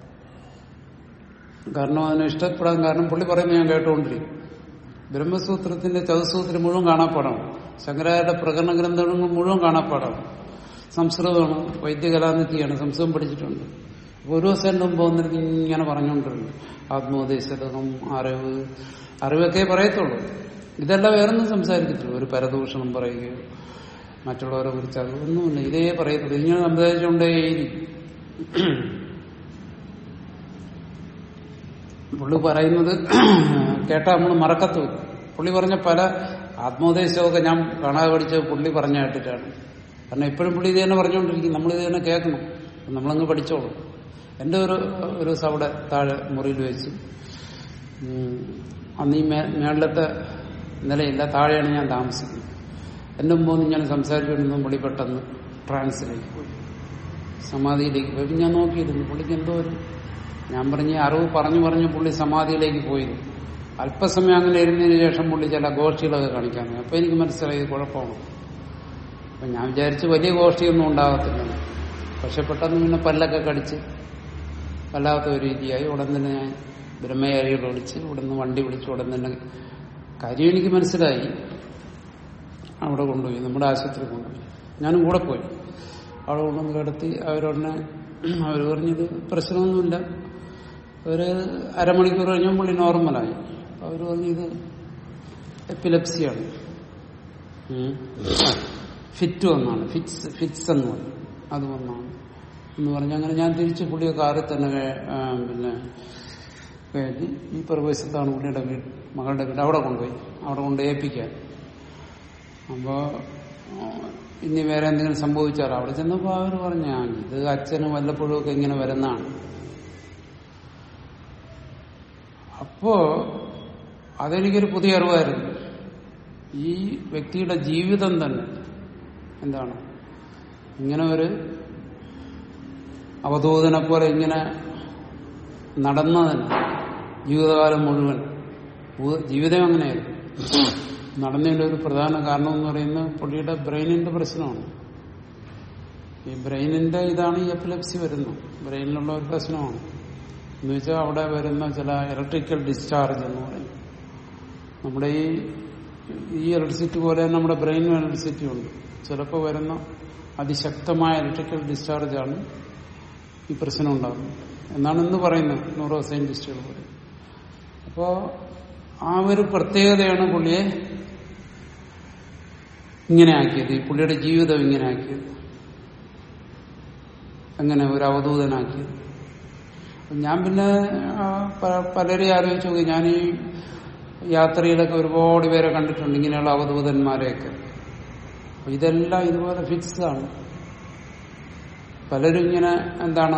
കാരണം അതിനെ ഇഷ്ടപ്പെടാൻ കാരണം പുള്ളി പറയുന്നത് ഞാൻ കേട്ടുകൊണ്ടിരിക്കും ബ്രഹ്മസൂത്രത്തിന്റെ ചതുസൂത്രം മുഴുവൻ കാണാപ്പാടാണ് ശങ്കരാചാര്യ പ്രകടന ഗ്രന്ഥങ്ങൾ മുഴുവൻ കാണാപ്പാടാണ് സംസ്കൃതമാണ് വൈദ്യകലാനിധിയാണ് സംസ്കൃതം പഠിച്ചിട്ടുണ്ട് അപ്പൊ ഒരു ദിവസം എന്റെ മുമ്പ് വന്നിരുന്ന് ഇങ്ങനെ പറഞ്ഞുകൊണ്ടിരുന്നു ആത്മോദേശതകം അറിവ് അറിവൊക്കെ പറയത്തുള്ളൂ ഇതെല്ലാം വേറൊന്നും സംസാരിക്കത്തില്ല ഒരു പരദൂഷണം പറയുകയോ മറ്റുള്ളവരെ കുറിച്ച് അതൊന്നുമില്ല ഇതേ പറയത്തുള്ളൂ ഇങ്ങനെ സംസാരിച്ചുകൊണ്ടേയിരിക്കും പുള്ളി പറയുന്നത് കേട്ടാ നമ്മൾ മറക്കത്തുമില്ല പുള്ളി പറഞ്ഞ പല ആത്മോദേശമൊക്കെ ഞാൻ കാണാതെ പഠിച്ച പുള്ളി പറഞ്ഞ കേട്ടിട്ടാണ് കാരണം എപ്പോഴും പുള്ളി ഇത് തന്നെ പറഞ്ഞുകൊണ്ടിരിക്കും നമ്മൾ ഇത് തന്നെ കേൾക്കണം നമ്മളങ്ങ് പഠിച്ചോളും എന്റെ ഒരു ഒരു ദിവസം അവിടെ താഴെ മുറിയിൽ വെച്ച് ഉം, അന്ന് ഈ മേ- മേളിലത്തെ നിലയില്ല താഴെയാണ് ഞാൻ താമസിക്കുന്നത് എന്റെ മുമ്പ് ഒന്ന് ഞാൻ സംസാരിച്ചുകൊണ്ടിരുന്നു പുള്ളി പെട്ടെന്ന് ട്രാൻസിലേക്ക് പോയി സമാധിയിലേക്ക് പോയി ഞാൻ നോക്കിയിരുന്നു പുള്ളിക്ക് എന്തോ ഒരു ഞാൻ പറഞ്ഞ ഈ അറിവ് പറഞ്ഞു പറഞ്ഞു പുള്ളി സമാധിയിലേക്ക് പോയിരുന്നു അല്പസമയം അങ്ങനെ ഇരുന്നതിന് ശേഷം പുള്ളി ചില ഗോഷ്ഠികളൊക്കെ കാണിക്കാൻ തുടങ്ങി. അപ്പൊ എനിക്ക് മനസ്സിലായി ഇത് കുഴപ്പമാണ് അപ്പൊ ഞാൻ വിചാരിച്ചു വലിയ ഗോഷ്ഠിയൊന്നും ഉണ്ടാകത്തില്ല പക്ഷെ പെട്ടെന്ന് പിന്നെ പല്ലൊക്കെ കടിച്ച് വല്ലാത്ത ഒരു രീതിയായി ഉടൻ തന്നെ ഞാൻ ബ്രഹ്മചാരികൾ വിളിച്ച് ഉടൻ നിന്ന് വണ്ടി വിളിച്ച് ഉടൻ തന്നെ കാര്യം എനിക്ക് മനസ്സിലായി അവിടെ കൊണ്ടുപോയി നമ്മുടെ ആശുപത്രി കൊണ്ടുപോയി ഞാനും കൂടെ പോയി അവിടെ കൊണ്ടുവന്ന് കിടത്തി അവരുടനെ അവർ പറഞ്ഞത് പ്രശ്നമൊന്നുമില്ല ഒരു അരമണിക്കൂർ കഴിഞ്ഞാൽ പുള്ളി നോർമലായി അവർ പറഞ്ഞു ഇത് എപ്പിലെപ്സിയാണ് ഉം. ഫിറ്റ് വന്നാണ് ഫിറ്റ്സ് ഫിറ്റ്സ് എന്ന് പറയും അത് വന്നാണ് എന്ന് പറഞ്ഞ് അങ്ങനെ ഞാൻ തിരിച്ച് പുള്ളിയെ കാറിൽ തന്നെ കേ- ആ, പിന്നെ കയറ്റി ഈ പ്രവേശത്താണ് പുള്ളിയുടെ വീട് മകളുടെ വീട് അവിടെ കൊണ്ടുപോയി അവിടെ കൊണ്ട് ഏൽപ്പിക്കാൻ അപ്പോ ആ, ഇനി വേറെ എന്തെങ്കിലും സംഭവിച്ചാലോ അവിടെ ചെന്നപ്പോ അവർ പറഞ്ഞ ഇത് അച്ഛന് വല്ലപ്പോഴും ഒക്കെ ഇങ്ങനെ വരുന്നതാണ് അപ്പോ അതെനിക്കൊരു പുതിയ അറിവായിരുന്നു ഈ വ്യക്തിയുടെ ജീവിതം തന്നെ എന്താണ് ഇങ്ങനെ ഒരു അവധൂതനെ പോലെ ഇങ്ങനെ നടന്നതിന് ജീവിതകാലം മുഴുവൻ ഭൂ- ജീവിതം അങ്ങനെയായിരുന്നു നടന്നതിന്റെ ഒരു പ്രധാന കാരണം എന്ന് പറയുന്നത് പുള്ളിയുടെ ബ്രെയിനിന്റെ പ്രശ്നമാണ് ഈ ബ്രെയിനിന്റെ ഇതാണ് ഈ എപ്പിലെപ്സി വരുന്നത് ബ്രെയിനിലുള്ള ഒരു പ്രശ്നമാണ് എന്ന് വെച്ചാൽ അവിടെ വരുന്ന ചില ഇലക്ട്രിക്കൽ ഡിസ്ചാർജ് എന്ന് പറയും നമ്മുടെ ഈ ഈ ഇലക്ട്രിസിറ്റി പോലെ നമ്മുടെ ബ്രെയിനും ഇലക്ട്രിസിറ്റി ഉണ്ട് ചിലപ്പോൾ വരുന്ന അതിശക്തമായ ഇലക്ട്രിക്കൽ ഡിസ്ചാർജാണ് ഈ പ്രശ്നം ഉണ്ടാകുന്നത് എന്നാണ് ഇന്ന് പറയുന്നത് ന്യൂറോ സയന്റിസ്റ്റുകൾ പറയും അപ്പോ ആ ഒരു പ്രത്യേകതയാണ് പുള്ളിയെ ഇങ്ങനെ ആക്കിയത് ഈ പുള്ളിയുടെ ജീവിതം ഇങ്ങനെ ആക്കിയത് അങ്ങനെ ഒരു അവധൂതനാക്കിയത് അപ്പൊ ഞാൻ പിന്നെ ആ, പ- പലരെയും ആലോചിച്ച് നോക്കി ഞാൻ ഈ യാത്രയിലൊക്കെ ഒരുപാട് പേരെ കണ്ടിട്ടുണ്ട് ഇങ്ങനെയുള്ള അവധൂതന്മാരെയൊക്കെ അപ്പൊ ഇതെല്ലാം ഇതുപോലെ ഫിക്സ് ആണ് പലരും ഇങ്ങനെ എന്താണ്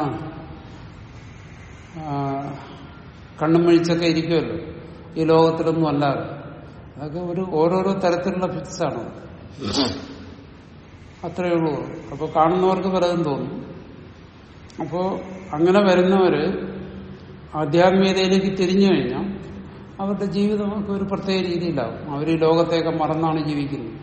ആ, കണ്ണും മിഴിച്ചൊക്കെ ഇരിക്കുമല്ലോ ഈ ലോകത്തിലൊന്നും അല്ലാതെ അതൊക്കെ ഒരു ഓരോരോ തരത്തിലുള്ള ഫിക്സ് ആണ് അത്രയേ ഉള്ളൂ അപ്പൊ കാണുന്നവർക്ക് പലതും തോന്നും അപ്പോ അങ്ങനെ വരുന്നവര് ആധ്യാത്മികതയിലേക്ക് തിരിഞ്ഞു കഴിഞ്ഞാൽ അവരുടെ ജീവിതമൊക്കെ ഒരു പ്രത്യേക രീതിയിലാവും അവർ ഈ ലോകത്തെയൊക്കെ മറന്നാണ് ജീവിക്കുന്നത്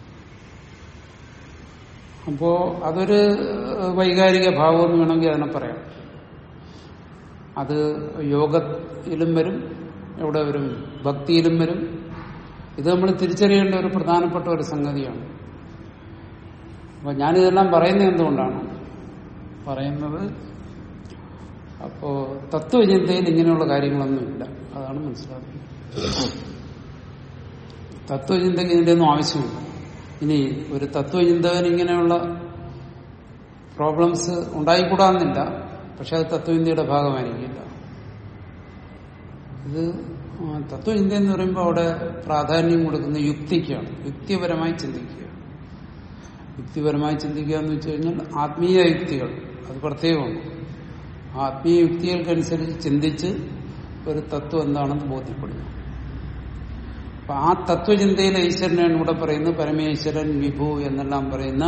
അപ്പോ അതൊരു വൈകാരിക ഭാവം എന്ന് വേണമെങ്കിൽ അതിനെ പറയാം അത് യോഗയിലും വരും എവിടെ വരും ഭക്തിയിലും വരും ഇത് നമ്മൾ തിരിച്ചറിയേണ്ട ഒരു പ്രധാനപ്പെട്ട ഒരു സംഗതിയാണ് അപ്പൊ ഞാനിതെല്ലാം പറയുന്നത് എന്തുകൊണ്ടാണ് പറയുന്നത് അപ്പോ തത്വചിന്തയിൽ ഇങ്ങനെയുള്ള കാര്യങ്ങളൊന്നുമില്ല അതാണ് മനസ്സിലാക്കുന്നത് തത്വചിന്തയ്ക്ക് ഇതിന്റെ ഒന്നും ആവശ്യമില്ല ഇനി ഒരു തത്വചിന്തകൻ ഇങ്ങനെയുള്ള പ്രോബ്ലംസ് ഉണ്ടായിക്കൂടാന്നില്ല പക്ഷെ അത് തത്വചിന്തയുടെ ഭാഗമായിരിക്കില്ല ഇത് ആ, തത്വചിന്ത എന്ന് പറയുമ്പോൾ അവിടെ പ്രാധാന്യം കൊടുക്കുന്ന യുക്തിക്കാണ് യുക്തിപരമായി ചിന്തിക്കുക യുക്തിപരമായി ചിന്തിക്കുക എന്ന് വെച്ച് കഴിഞ്ഞാൽ ആത്മീയ യുക്തികൾ അത് പ്രത്യേകമാണ് ആത്മീയ യുക്തികൾക്കനുസരിച്ച് ചിന്തിച്ച് ഒരു തത്വം എന്താണെന്ന് ബോധ്യപ്പെടുന്നു അപ്പൊ ആ തത്വചിന്തയിലെ ഈശ്വരനാണ് ഇവിടെ പറയുന്നത് പരമേശ്വരൻ വിഭു എന്നെല്ലാം പറയുന്ന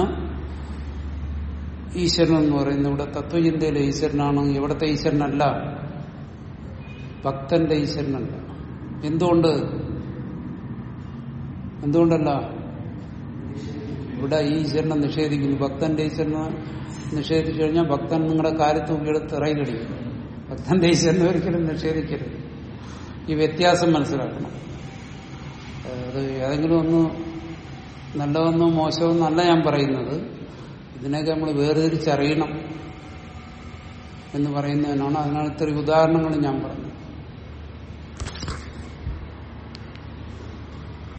ഈശ്വരൻ എന്ന് പറയുന്ന ഇവിടെ തത്വചിന്തയിലെ ഈശ്വരനാണ് ഇവിടുത്തെ ഈശ്വരനല്ല ഭക്തന്റെ ഈശ്വരനല്ല എന്തുകൊണ്ട് എന്തുകൊണ്ടല്ല ഇവിടെ ഈ ഈശ്വരനെ നിഷേധിക്കുന്നു ഭക്തന്റെ ഈശ്വരനെ നിഷേധിച്ചു കഴിഞ്ഞാൽ ഭക്തൻ നിങ്ങളുടെ കാര്യത്ത് തൂക്കിയെടുത്ത് ഇറയിലടിക്കും ഭക്തന്റെ ഈശ്വരനെ ഒരിക്കലും നിഷേധിക്കരുത് ഈ വ്യത്യാസം മനസ്സിലാക്കണം അത് ഏതെങ്കിലും ഒന്ന് നല്ലതെന്നോ മോശമെന്നോ അല്ല ഞാൻ പറയുന്നത് ഇതിനൊക്കെ നമ്മൾ വേർതിരിച്ചറിയണം എന്ന് പറയുന്നതിനാണ് അതിനാണ് ഇത്രയും ഉദാഹരണങ്ങൾ ഞാൻ പറഞ്ഞത്